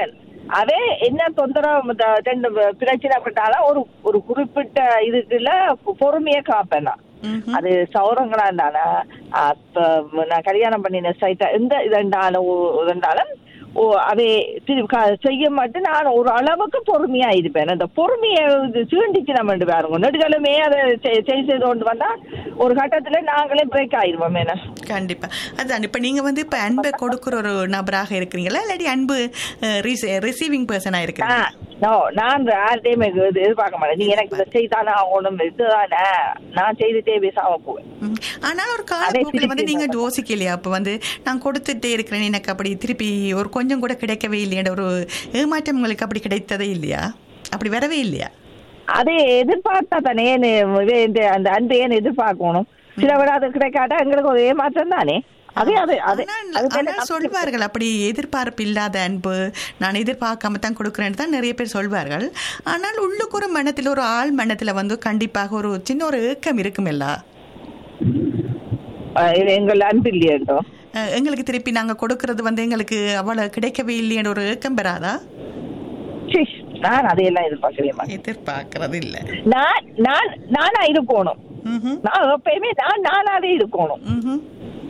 அதே என்ன தொந்தரவு இந்த ரெண்டு பிரச்சனை பட்டாலும் ஒரு ஒரு குறிப்பிட்ட இதுக்குள்ள பொறுமையை காப்பேன் நான் ம்ஹும். அது சௌரங்களா இருந்தாலும் அப்ப நான் கல்யாணம் பண்ணின சைட்டா எந்த இதண்டாலும் இதண்டாலும் ஓ அதை திரு- க- செய்ய மாட்டேன் நான் ஒரு அளவுக்கு பொறுமையா இருப்பேன் அந்த பொறுமையை இது சீண்டிச்சு நம்ம ரெண்டு பேரும் நெடுகளுமே அதை செய்- செய் செய்து கொண்டு வந்தா ஒரு கட்டத்துல நாங்களே பிரேக் ஆயிடுவோம் என்ன கண்டிப்பா அதான் இப்ப நீங்க வந்து இப்ப அன்பை கொடுக்குற ஒரு நபராக இருக்கிறீங்களா இல்லாட்டி அன்பு ரிசீவிங் பர்சனா இருக்கிறீங்க நோ நான் யார்கிட்டயுமே இது எதிர்பார்க்க மாட்டேன் நீ எனக்கு இதை செய்தானே ஆகணும் இதுதானே நான் செய்துட்டே பேசாம போவேன் ம். ஆனால் ஒரு அதே காலப்போக்கில் வந்து திருப்பி நீங்க நான் யோசிக்கலையா அப்ப வந்து நான் கொடுத்துட்டே இருக்கிறேன் எனக்கு அப்படி திருப்பி ஒரு கொஞ்சம் கூட கிடைக்கவே இல்லையா ஒரு ஏமாற்றம் உங்களுக்கு அப்படி கிடைத்ததே இல்லையா அப்படி வரவே இல்லையா அதை எதிர்பார்த்தா தானே ஏன் இவ- இந்த அந்த அன்பு ஏன் எதிர்பார்க்கணும் சில விட அது கிடைக்காட்டா எங்களுக்கு ஒரு ஏமாற்றம் தானே அதே அது அது ஆனால் அது மேல ஆனால் நம்பிக்கை சொல்வார்கள் அப்படி எதிர்பார்ப்பு இல்லாத அன்பு நான் எதிர்பார்க்காம தான் கொடுக்குறேன்னு தான் நிறைய பேர் சொல்வார்கள் ஆனால் உள்ளுக்கு ஒரு மனத்தில் ஒரு ஆள் மனத்தில் வந்து கண்டிப்பாக ஒரு சின்ன ஒரு ஏக்கம் இருக்குமில்ல அஹ் இது எங்கள் அன்பு இல்லையோ அஹ் எங்களுக்கு திருப்பி நாங்க கொடுக்கறது வந்து எங்களுக்கு அவ்வளவு கிடைக்கவே இல்லையன்ற ஒரு ஏக்கம் பெறாதா சீ, நான் அதையெல்லாம் எதிர்பார்க்கவே மாட்டேன் எதிர்பார்க்கறது இல்ல நான் நான் நானா இருக்கணும் ம்ஹும். நான் எப்பயுமே நான் நானாவே இருக்கணும் ம்ஹும்.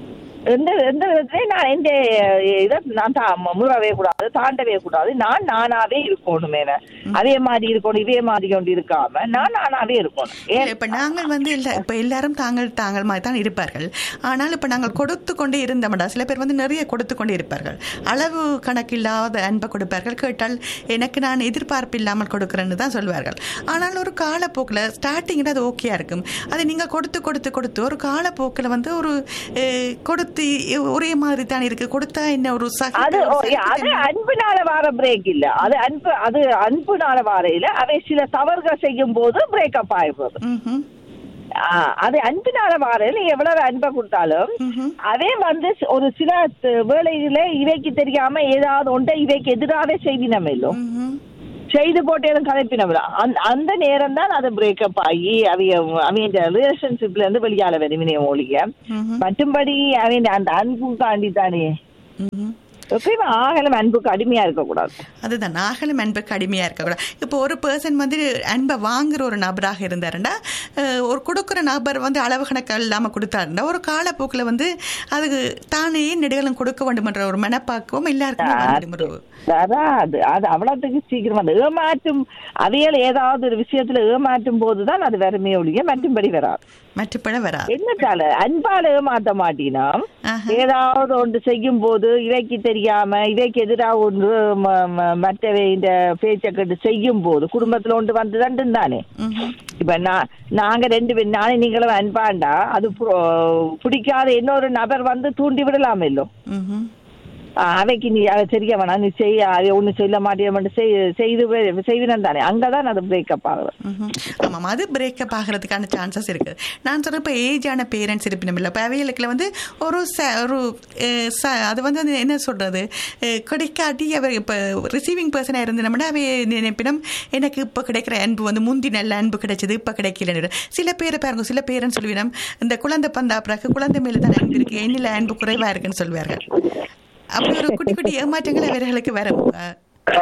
எந்த எந்த விதத்துலயும் நான் எந்த இதை நான் தா- முறவே கூடாது தாண்டவே கூடாது நான் நானாவே இருக்கணும் மேல அதே மாதிரி இருக்கணும் இதே மாதிரி கொண்டு இருக்காம நான் நானாவே இருக்கணும் ஏன் இப்ப நாங்கள் வந்து இல்ல இப்ப எல்லாரும் தாங்கள் தாங்கள் மாதிரி தான் இருப்பார்கள் ஆனால் இப்ப நாங்கள் கொடுத்து கொண்டே இருந்தோம்டா சில பேர் வந்து நிறைய கொடுத்து கொண்டே இருப்பார்கள் அளவு கணக்கில்லாத அன்பை கொடுப்பார்கள் கேட்டால் எனக்கு நான் எதிர்பார்ப்பு இல்லாமல் கொடுக்குறேன்னு தான் சொல்வார்கள் ஆனால் ஒரு காலப்போக்கில் ஸ்டார்டிங்கில் அது ஓகேயா இருக்கும் அதை நீங்க கொடுத்து கொடுத்து கொடுத்து ஒரு காலப்போக்கில் வந்து ஒரு அஹ், கொடுத்து ஒரே மாதிரி தான் இருக்கு கொடுத்தா என்ன ஒரு சகிப்பு- அது ஓ, ஒரு அது சகிப்புத்தன்மை. அன்புனால வர பிரேக் இல்ல அது அன்பு அது அன்புனால வரையில அவை சில தவறுகள் செய்யும் போது பிரேக்கப் ஆயிடுறது ம்ஹும். ஆ, அது அன்பினால வாரையில நீ எவ்வளவு அன்பை கொடுத்தாலும் ம்ஹும். அதே வந்து ஒரு சில த- வேளையில இவைக்கு தெரியாம ஏதாவது ஒன்றை இவைக்கு எதிராக செய்தினம் இல்லோ ம்ஹும். செய்து போட்டேதும் கலைப்பினம் அந்த நேரம் தான் அது பிரேக்கப் ஆகி அவைய அவங்க ரிலேஷன்ஷிப்ல இருந்து வெளியால வருவினைய ஒழிய ம்ஹும். மற்றும்படி அவங்க அந்த அன்பு தாண்டி தானே ம்ஹும். எப்பயுமே ஆகலம் அன்புக்கு அடிமையா இருக்கக்கூடாது அதுதான் நாகலும் அன்புக்கு அடிமையாக இருக்கக்கூடாது இப்போ ஒரு பர்சன் வந்து அன்பை வாங்குற ஒரு நபராக இருந்தாருன்னா அஹ், ஒரு கொடுக்குற நபர் வந்து அளவு கணக்கு இல்லாமல் கொடுத்தாருன்னா ஒரு காலப்போக்கில் வந்து அதுக்கு தானே நெடுகளும் கொடுக்க வேண்டுமென்ற ஒரு மனப்பாக்குவம் எல்லாருக்குமே வந்துடும் ஒரு அதான் அது அது அவ்வளவுக்கு சீக்கிரமா அந்த ஏமாற்றும் அவையில ஏதாவது ஒரு விஷயத்துல ஏமாற்றும் போதுதான் அது வருமே ஒழிய மற்றும்படி வராது மற்றப்பட வராது என்னத்தால அன்பால ஏமாத்த மாட்டினா ஆஹா. ஏதாவது ஒன்று செய்யும் போது இவைக்கு தெரியாம இவைக்கு எதிராக ஒன்று ம- ம- மற்றவை இந்த பேச்சை கேட்டு செய்யும் போது குடும்பத்துல ஒன்று வந்து தண்டு தானே ம்ஹும். இப்ப நான் நாங்க ரெண்டு பேரும் நானே நீங்களும் அன்பாண்டா அது பு- பிடிக்காத இன்னொரு நபர் வந்து தூண்டி விடலாம் இல்லோ ம்ஹும். அவைக்கு நீ அதை தெரிய வேணாம் நீ செய்ய அதை ஒண்ணு சொல்ல மாட்டேன் செய்து செய்வினம் தானே அங்கதான் அது பிரேக்கப் ஆகுது ம்ஹும். ஆமாம் அது பிரேக்கப் ஆகிறதுக்கான சான்சஸ் இருக்குது நான் சொல்கிறேன் இப்போ ஏஜான பேரண்ட்ஸ் இருப்பினும் இல்லை இப்போ அவைகளுக்குல வந்து ஒரு ச ஒரு அஹ், ச அது வந்து அது என்ன சொல்கிறது கிடைக்காட்டி அவர் இப்போ ரிசீவிங் பர்சனாக இருந்தோம்னா அவை நினைப்பினம் எனக்கு இப்போ கிடைக்கிற அன்பு வந்து முந்தி நல்ல அன்பு கிடைச்சது இப்போ கிடைக்கலன்னு சில பேரை பாருங்க சில பேரண்ட்ஸ் சொல்லுவினம் இந்த குழந்தை பந்தா பிறகு குழந்தை மேலே தான் அன்பு இருக்கு என்னில் அன்பு குறைவாக இருக்குன்னு சொல்வார்கள் அப்படி ஒரு குட்டி குட்டி ஏமாற்றங்கள் அவர்களுக்கு வரும் அஹ்,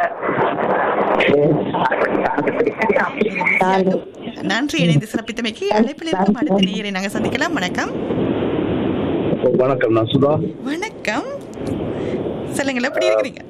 நன்றி இணைந்து சிறப்பித்தமைக்கு அழைப்பில் இருக்கும் அடுத்த நேயரை நாங்கள் சந்திக்கலாம் வணக்கம் வணக்கம் நான் சுதா வணக்கம் சொல்லுங்கள் எப்படி இருக்கிறீங்க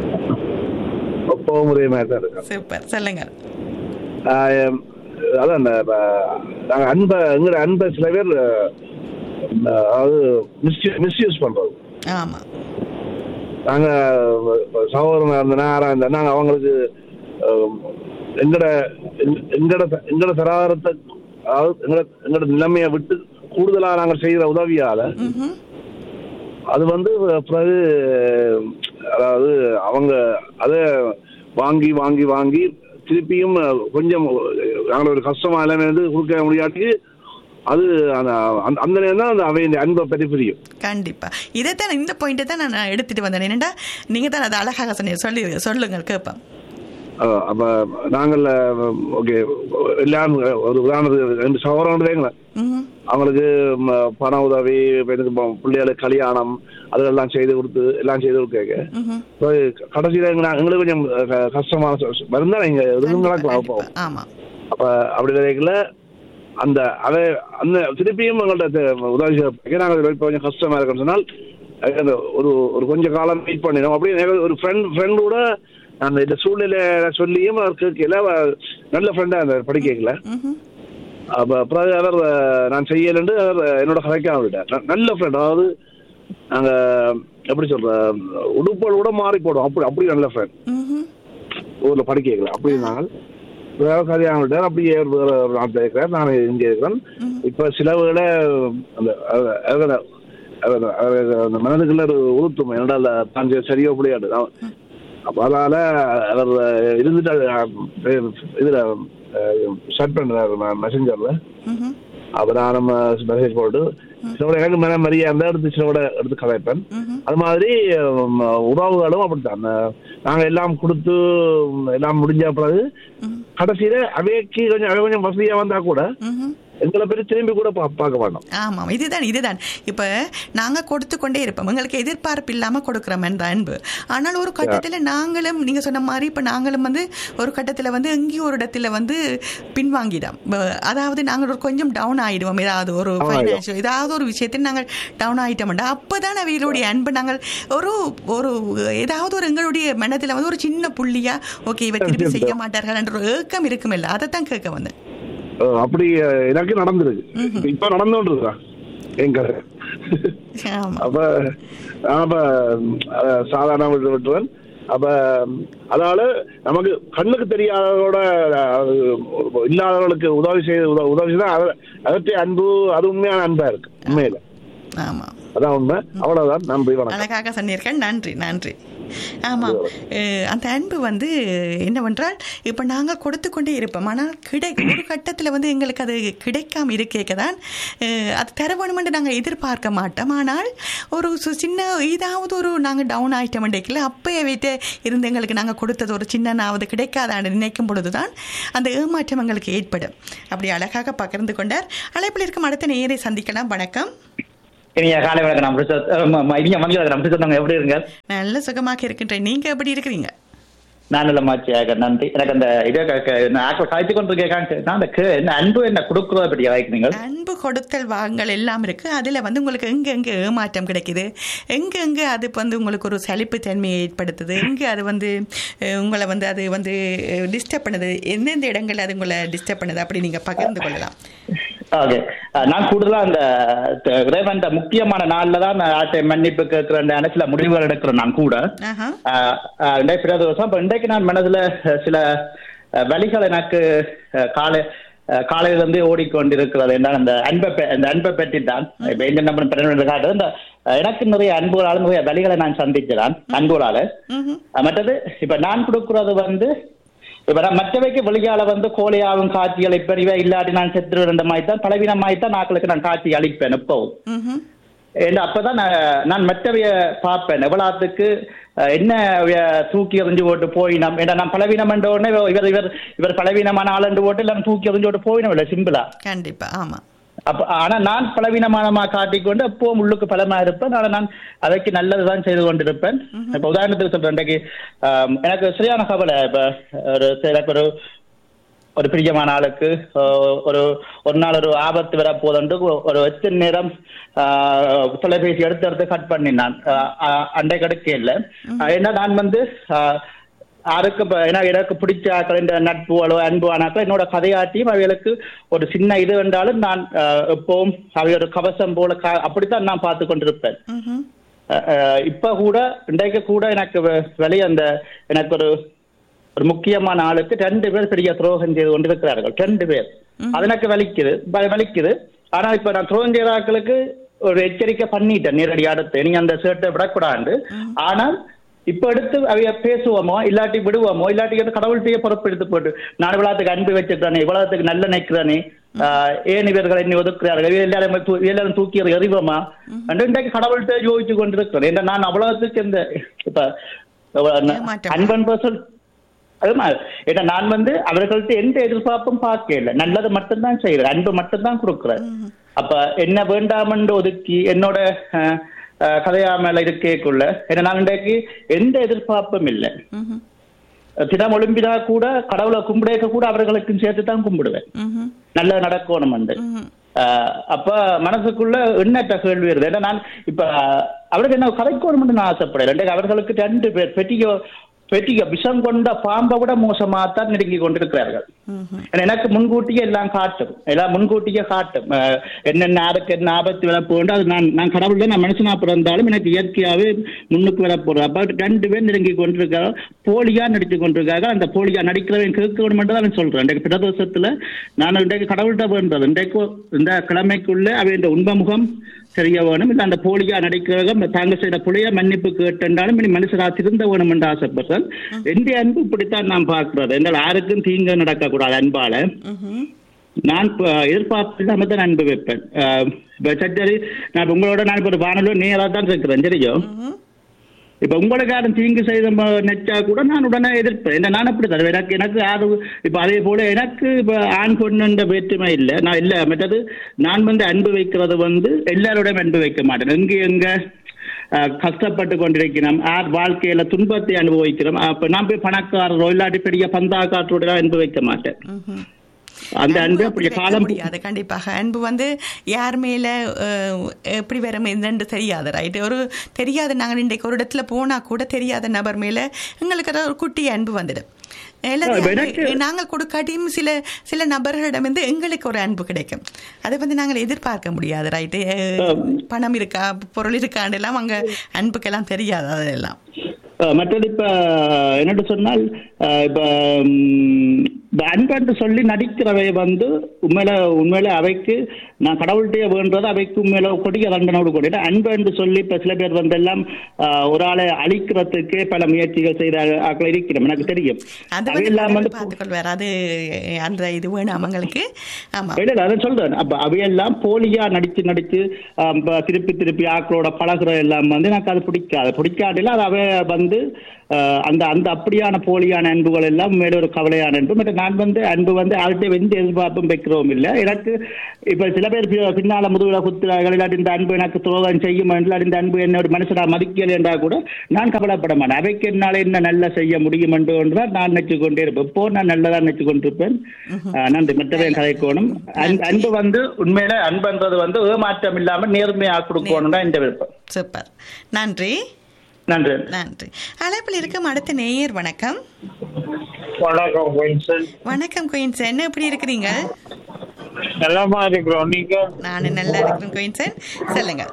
போமுறை மாதிரி தான் இருக்கேன் சூப்பர் சொல்லுங்கள் ஆஹ் எம், அதான் இந்த, ஆஹ், நாங்க அன்பை எங்கிற அன்பை சில பேர் ஆஹ், அதாவது மிஸ்யூஸ் பண்றது ஆமா நாங்க சகோதரனா இருந்தனா யாரா இருந்தா நாங்க அவங்களுக்கு ஆஹ், எங்கட எங்க- எங்கட எங்கட சராதாரத்தை அதாவது எங்கட எங்கட நிலைமையை விட்டு கூடுதலா நாங்க செய்யற உதவியால ம்ஹும். அது வந்து பிறகு அதாவது அவங்க அதை வாங்கி வாங்கி வாங்கி திருப்பியும் கொஞ்சம் நாங்களோட ஒரு கஷ்டமா எல்லாமே வந்து கொடுக்க முடியாட்டி அது அந்த அந்த- அந்த நேரம் தான் அந்த அவையின் அன்பை பற்றி புரியும் கண்டிப்பா இதைத்தான் இந்த பாயிண்ட்டை தான் நான் எடுத்துட்டு வந்தேன் என்னடா நீங்க தான் அதை அழகாக சொன்னீங்க சொல்லி சொல்லுங்கள் கேட்பேன் அஹ் அப்ப நாங்கள் ஓகே எல்லாம் ஒரு உதாரணத்துக்கு ரெண்டு சகோதரன் வைங்களேன் ம்ஹும். அவங்களுக்கு அவங்களுக்கு ம, பண உதவி இப்ப எனக்கு ப- பிள்ளைகளுக்கு கல்யாணம் அதெல்லாம் செய்து கொடுத்து எல்லாம் செய்து கொடுக்க ம்ஹும். கடைசியில எங்க- எங்களுக்கு கொஞ்சம் க- கஷ்டமான வருந்தா நீங்க எதுவும் கண்டிப்பா, நடக்கலாம் கண்டிப்பா. அப்போ. ஆமா அப்ப அப்படி நினைக்கல அந்த அதை அந்த திருப்பியும் எங்கள்ட்ட தெ- உதவி செய்ய நாங்கள் இப்ப கொஞ்சம் கஷ்டமா இருக்குன்னு சொன்னால் அது அந்த ஒரு ஒரு கொஞ்ச காலம் மீட் பண்ணினோம் அப்படியே எனக்கு ஒரு ஃப்ரெண்ட் ஃப்ரெண்ட் கூட அந்த இந்த சூழ்நிலை சொல்லியும் அவர் கேட்கல அவர் நல்ல ஃப்ரெண்டா அந்த படிக்கல ம்ஹும். அப்ப பிறகு அவர் அஹ், நான் செய்யலன்னு அவர் என்னோட கதைக்காம விட்டார் ந- நல்ல ஃப்ரெண்ட் அதாவது நாங்க எப்படி சொல்ற உடுப்புகள் கூட மாறி போடும் அப்படி அப்படி நல்ல ஃப்ரெண்ட் ம்ஹும். ஊர்ல படிக்கல அப்படி நாங்கள் வேற கல்யாணம் விட்டார் அப்படியே அவர் வேற ஒரு நாட்டில் இருக்கிறார் நான் இங்கே இருக்கிறேன் இப்ப சிலவுகளை அந்த அத- அத- அத- அத- அந்த மனதுக்குள்ள ஒரு உறுத்தும் என்னடா தான் சரியோ முடியாது அப்ப அதனால அவர் இருந்துட்டு அது, இதுல ஷட் பண்றாரு மெசஞ்சர்ல ம்ஹும். அப்ப நான் நம்ம மெசேஜ் போட்டு சிலோட எனக்கு மன மரியா அந்த எடுத்து சிலோட எடுத்து கதைப்பேன் ம்ஹும். அது மாதிரி உம், உறவுகளும் அப்படித்தான் அஹ், நாங்க எல்லாம் கொடுத்து உம், எல்லாம் முடிஞ்ச பிறகு கடைசியில அவைக்கு கொஞ்சம் அவை கொஞ்சம் வசதியா வந்தா கூட ம்ஹும். எங்களை பற்றி திரும்பி கூட பா- பார்க்க மாட்டோம் ஆமாம் இதுதான் இதுதான் இப்போ நாங்கள் கொடுத்து கொண்டே இருப்போம் எங்களுக்கு எதிர்பார்ப்பு இல்லாமல் கொடுக்குறோம் என்ற அன்பு ஆனால் ஒரு கட்டத்தில் நாங்களும் நீங்கள் சொன்ன மாதிரி இப்போ நாங்களும் வந்து ஒரு கட்டத்தில் வந்து எங்கேயும் ஒரு இடத்துல வந்து பின்வாங்கிடும் ப- அதாவது நாங்கள் ஒரு கொஞ்சம் டவுன் ஆயிடுவோம் ஏதாவது ஒரு ஆமா, ஃபைனான்ஷியல் ஏதாவது ஒரு விஷயத்தில் நாங்கள் டவுன் ஆகிட்டோம்டா அப்போ தான் அவைகளுடைய அன்பு நாங்கள் ஒரு ஒரு ஏதாவது ஒரு எங்களுடைய மனதில் வந்து ஒரு சின்ன புள்ளியா ஓகே இவ திருப்பி செய்ய மாட்டார்கள் என்ற ஒரு ஏக்கம் இருக்குமில்ல அதை தான் கேட்க வந்தேன் அஹ், அப்படி அஹ், எனக்கு நடந்திருக்கு இப்ப- இப்ப நடந்துட்டு இருக்கா எங்க ஆமாம் அப்ப நான் அப்ப அஹ், சாதாரண விட்டு விட்டுருவேன் அப்ப அதனால நமக்கு கண்ணுக்கு தெரியாதவரோட அஹ், இல்லாதவர்களுக்கு உதவி செய்து உத- உதவி செய்தா அத- அதற்றை அன்பு அது உண்மையான அன்பா இருக்கு உண்மையில ஆமாம் அதான் உண்மை அவ்வளவுதான் நன்றி வணக்கம் அழகாக சொன்னீர்கள் நன்றி நன்றி ஆமாம் அஹ், அந்த அன்பு வந்து என்னவென்றால் இப்போ நாங்கள் கொடுத்து கொண்டே இருப்போம் ஆனால் கிடை ஒரு கட்டத்தில் வந்து எங்களுக்கு அது கிடைக்காம இருக்கேக்க தான் அஹ், அது தர வேணுமென்று நாங்கள் எதிர்பார்க்க மாட்டோம் ஆனால் ஒரு சு- சின்ன ஏதாவது ஒரு நாங்கள் டவுன் ஆகிட்டோம் இன்றைக்கில் அப்போயே வைத்து இருந்து எங்களுக்கு நாங்கள் கொடுத்தது ஒரு சின்னனாவது கிடைக்காதான்னு நினைக்கும் பொழுது தான் அந்த ஏமாற்றம் எங்களுக்கு ஏற்படும் அப்படி அழகாக பகிர்ந்து கொண்டார் அழைப்பில் இருக்கும் அடுத்த நேரை சந்திக்கலாம் வணக்கம் இனிய காலை வணக்கம் நான் பிரசாத் அஹ் ம- ம- இனிய மதிய வணக்கம் பிரசாத் நாங்க எப்படி இருங்க நல்ல சுகமாக இருக்கின்றேன் நீங்கள் எப்படி இருக்கிறீங்க நான் நல்ல மாச்சியாக நன்றி எனக்கு அந்த இதை க- க- நான் ஆக்சுவல் காய்ச்சி கொண்டு இருக்கேன் நான் அந்த கே- என்ன அன்பு என்ன கொடுக்குறத பற்றி வாய்க்கிறீங்க அன்பு கொடுத்தல் வாங்கல் எல்லாம் இருக்கு அதுல வந்து உங்களுக்கு எங்க எங்க ஏமாற்றம் கிடைக்குது எங்க எங்க அது வந்து உங்களுக்கு ஒரு சலிப்பு தன்மையை ஏற்படுத்துது எங்க அது வந்து அஹ், உங்களை வந்து அது வந்து டிஸ்டர்ப் பண்ணுது எந்தெந்த இடங்கள்ல அது உங்களை டிஸ்டர்ப் பண்ணுது அப்படி நீங்க பகிர்ந்து கொள்ளலாம் ஓகே நான் கூடுதலா அந்த த- இறைவன் இந்த முக்கியமான நாள்ல தான் நான் ஆட்டை மன்னிப்பு கேட்கிறேன் சில முடிவுகள் எடுக்கிறேன் நான் கூட ஆஹா ஆஹ் ஆஹ் ரெண்டாயிரத்தி இருபது வருஷம் இப்போ இன்றைக்கு நான் மனதுல அஹ், சில அஹ், வழிகள் எனக்கு அஹ், காலை அஹ், காலையில இருந்து ஓடிக்கொண்டிருக்கிறது என்றால் அந்த அன்பை பெ- அந்த அன்பை பற்றி தான் இப்போ எங்க நம்ம பிறகு காட்டுறது இந்த அஹ், எனக்கு நிறைய அன்புகளால் நிறைய வழிகளை நான் சந்திக்கிறேன் அன்புகளால ம்ஹும். அஹ், மற்றது இப்ப நான் கொடுக்கிறது வந்து இப்ப நான் மற்றவைக்கு வெளியால வந்து கோழையாவும் காட்சி அளிப்பேன் இவை இல்லாட்டி நான் செத்து இருந்த மாதிரி தான் பலவீனமாய் தான் நாக்களுக்கு நான் காட்சி அளிப்பேன் எப்பவும் ம்ஹும். ஏன்னா அப்பதான் நான் நான் மற்றவைய பார்ப்பேன் எவ்வளவுக்கு அஹ், என்ன அவைய தூக்கி எறிஞ்சு போட்டு போயினம் ஏன்னா நான் பலவீனம் என்ற உடனே இவர் இவர் இவர் பலவீனமான ஆள் என்று போட்டு எல்லாம் தூக்கி எறிஞ்சு போட்டு போயினம் இல்லை சிம்பிளா கண்டிப்பா ஆமா அப்ப ஆனா நான் பலவீனமானமா காட்டிக்கொண்டு எப்பவும் உள்ளுக்கு பலமா இருப்பேன் ஆனா நான் அதற்கு நல்லதுதான் செய்து கொண்டிருப்பேன் இப்ப உதாரணத்துக்கு சொல்றேன் இன்றைக்கு ஆம், எனக்கு சரியான கவலை இப்ப ஒரு எனக்கு ஒரு ஒரு பிரியமான ஆளுக்கு ஆஹ், ஒரு ஒரு நாள் ஒரு ஆபத்து வர போதுண்டு ஒரு எத்தனை நேரம் ஆஹ், தொலைபேசி எடுத்து எடுத்து கட் பண்ணினான் ஆஹ், ஆஹ், அண்டை கடுக்க இல்லை ஏன்னா நான் வந்து ஆஹ், யாருக்கு இப்ப ஏன்னா எனக்கு பிடிச்ச ஆக்கள் இந்த நட்புகளோ அன்பு ஆனாக்கள் என்னோட கதையாட்டியும் அவைகளுக்கு ஒரு சின்ன இது என்றாலும் நான் ஆஹ், எப்பவும் அவை ஒரு கவசம் போல கா- அப்படித்தான் நான் பார்த்து கொண்டிருப்பேன் ம்ஹும். அஹ் அஹ் இப்ப கூட இன்றைக்கு கூட எனக்கு வெ- வெளிய அந்த எனக்கு ஒரு ஒரு முக்கியமான ஆளுக்கு ரெண்டு பேர் பெரிய துரோகம் செய்து கொண்டிருக்கிறார்கள் ரெண்டு பேர் அது எனக்கு வலிக்குது வ- வலிக்குது ஆனா இப்ப நான் துரோகம் செய்த ஆட்களுக்கு ஒரு எச்சரிக்கை பண்ணிட்டேன் நேரடி அடுத்து நீங்க அந்த சேட்டை விடக்கூடாது ஆனால் இப்ப எடுத்து அவைய பேசுவோமோ இல்லாட்டி விடுவோமோ இல்லாட்டி வந்து கடவுள்கிட்டயே பொறுப்பெடுத்து போட்டு நான் இவ்வளவுக்கு அன்பு வச்சிருக்கானே இவ்வளவுக்கு நல்ல நினைக்கிறானே ஆஹ் ஏன் இவர்கள் என்னை ஒதுக்குறார்கள் இவ எல்லாரும் தூ- எல்லாரும் தூக்கி எறிவோமா என்று இன்றைக்கு கடவுள்கிட்ட யோசிச்சு கொண்டிருக்கிறேன் ஏன்னா நான் அவ்வளவுக்கு இந்த இப்ப ஏமாற்றம். அன்பன் பர்சன் அது மாதிரி ஏன்னா நான் வந்து அவர்கள்ட்ட எந்த எதிர்பார்ப்பும் பார்க்கல நல்லது மட்டும்தான் செய்யறேன் அன்பு மட்டும்தான் கொடுக்குறேன் அப்ப என்ன வேண்டாமென்று ஒதுக்கி என்னோட அஹ், அஹ், கதையா மேல இருக்கேக்குள்ள ஏன்னா நான் இன்றைக்கு எந்த எதிர்பார்ப்பும் இல்லை ம்ஹும். தினம் ஒலிம்பிதா கூட கடவுளை கும்பிடேக்க கூட அவர்களுக்கும் சேர்த்து தான் கும்பிடுவேன் ம்ஹும். நல்ல நடக்கணும் வந்து ம்ஹும். ஆஹ் அப்ப மனசுக்குள்ள எண்ணற்ற கேள்வி வருது ஏன்னா நான் இப்ப அவருக்கு என்ன கதைக்கணும்னு நான் ஆசைப்படல ரெண்டு அவர்களுக்கு ரெண்டு பேர் பெட்டியோ பெட்டிய விஷம் கொண்ட பாம்பை விட மோசமாகத்தான் நெருங்கி கொண்டிருக்கிறார்கள் ம்ஹும். ஏன்னா எனக்கு முன்கூட்டியே எல்லாம் காட்டும் எல்லாம் முன்கூட்டியே காட்டும் அஹ் என்னென்ன யாருக்கு என்ன ஆபத்து வர போகுது அது நான் நான் கடவுள் நான் மனுஷனா பிறந்தாலும் எனக்கு இயற்கையாவே முன்னுக்கு வர போறேன் அப்ப ரெண்டு பேர் நெருங்கி கொண்டிருக்காங்க போலியா நடித்து கொண்டிருக்காங்க அந்த போலியா நடிக்கிறவன் கேட்க வேண்டும் என்று அவன் சொல்றேன் இன்றைக்கு பிரதோஷத்துல நான் இன்றைக்கு கடவுள்கிட்ட வேண்டது இன்றைக்கு இந்த கிழமைக்குள்ள அவன் இந்த உண்பமுகம் தெரிய வேணும் இல்லை அந்த போலியா நடிக்கிறவங்க தாங்க செய்த புளிய மன்னிப்பு கேட்டென்றாலும் இனி மனுஷரா திருந்த வேணும் என்று ஆசைப்படுறேன் எந்த அன்பு இப்படித்தான் நான் பார்க்கிறது என்னால் யாருக்கும் தீங்கு நடக்கக்கூடாது அன்பால ம்ஹும். நான் இப்ப எதிர்பார்ப்பு இல்லாம தான் அன்பு வைப்பேன் அஹ் இப்ப சரி நான் இப்ப உங்களோட நான் இப்ப ஒரு வானொலி நேரா தான் இருக்கிறேன் சரிയോ ம்ஹும். இப்ப உங்களுக்கு யாரும் தீங்கு செய்த ம- நெச்சா கூட நான் உடனே எதிர்ப்பேன் என்ன நான் அப்படி தருவேன் எனக்கு எனக்கு யாரு இப்ப அதே போல எனக்கு இப்ப ஆண் பொண்ணுன்ற வேற்றுமை இல்லை நான் இல்ல மற்றது நான் வந்து அன்பு வைக்கிறது வந்து எல்லாரோடையும் அன்பு வைக்க மாட்டேன் எங்க எங்க அஹ், கஷ்டப்பட்டு கொண்டிருக்கிறோம் யார் வாழ்க்கையில துன்பத்தை அனுபவிக்கிறோம் அப்ப நான் போய் பணக்காரரோ இல்லாட்டி பெரிய பந்தாக்காற்றோட அன்பு வைக்க மாட்டேன் ம்ஹும். அந்த அன்பு அன்பு அப்படி அப்படி வைக்க காலம் முடியாது கண்டிப்பாக அன்பு வந்து யார் மேல அஹ், எப்படி வரும் என்னன்னு தெரியாது ரைட் ஒரு தெரியாத நாங்கள் இன்றைக்கு ஒரு இடத்துல போனா கூட தெரியாத நபர் மேல எங்களுக்கு அது ஒரு குட்டி அன்பு வந்துடும் எல்லாத்தையும் ஆ, எனக்கு- அன்பு- நாங்கள் கொடுக்காட்டியும் சில சில நபர்களிடம் வந்து எங்களுக்கு ஒரு அன்பு கிடைக்கும் அதை வந்து நாங்கள் எதிர்பார்க்க முடியாது ரைட்டு பணம் இருக்கா பொருள் இருக்கான்னு எல்லாம் அங்க அன்புக்கெல்லாம் தெரியாது அதெல்லாம் அஹ் மற்றது இப்ப என்னட்டு சொன்னால் அஹ் இப்ப ம், இந்த அன்பன்று சொல்லி நடிக்கிறவை வந்து உண்மையில உண்மையில அவைக்கு நான் கடவுள்கிட்டயே வேண்டது அவைக்கு உண்மையில கொடிய தண்டனோடு கூட அன்பு என்று சொல்லி இப்ப சில பேர் வந்து எல்லாம் அஹ், ஒரு ஆளை அழிக்கிறதுக்கு பல முயற்சிகள் செய்த ஆட்கள் இருக்கிறோம் எனக்கு தெரியும் அது அவை வந்து எல்லாம் கடவுள் வந்து பார்த்துக்கொள்வார் அது அந்த இது வேணும் அவங்களுக்கு ஆமா இல்ல இல்ல, அதை சொல்றேன் அப்ப அவையெல்லாம் போலியா நடிச்சு நடிச்சு ஆம், ப- திருப்பி திருப்பி ஆக்களோட பழகுற எல்லாம் வந்து எனக்கு அது பிடிக்காது பிடிக்காட்டில அது அவை வந்து ஆஹ், அந்த அந்த அப்படியான போலியான அன்புகள் எல்லாம் மேல ஒரு கவலையான அன்பு மற்ற நான் வந்து அன்பு வந்து அவர்கிட்ட எந்த எதிர்பார்ப்பும் வைக்கிறோம் இல்ல எனக்கு இப்ப சில பேர் பி- பின்னால முதுகுல குத்துறார்கள் இல்லாட்டி இந்த அன்பு எனக்கு துரோகம் செய்யும் இல்லாட்டி இந்த அன்பு என்ன ஒரு மனுஷனா மதிக்கல என்றா கூட நான் கவலைப்பட மாட்டேன் அவைக்கு என்னால என்ன நல்லா செய்ய முடியும் என்று ஒன்றுதான் நான் நினைச்சு கொண்டே இருப்பேன் இப்போ நான் நல்லதா நினைச்சு கொண்டிருப்பேன் ஆஹ் நன்றி மற்றவன் கதைக்கோணும் அன்பு- அன்பு வந்து உண்மையில அன்புன்றது வந்து ஏமாற்றம் இல்லாம நேர்மையா கொடுக்கணும் தான் இந்த விருப்பம் சூப்பர் நன்றி நன்றி நன்றி அழைப்பில் இருக்கும் அடுத்த நேயர் வணக்கம் வணக்கம் வின்சன் வணக்கம் குயின்சன் எப்படி இருக்கிறீங்க நலமா இருக்கிறோம் நீங்க நான் நல்லா இருக்கிறேன் குயின்சன் சொல்லுங்க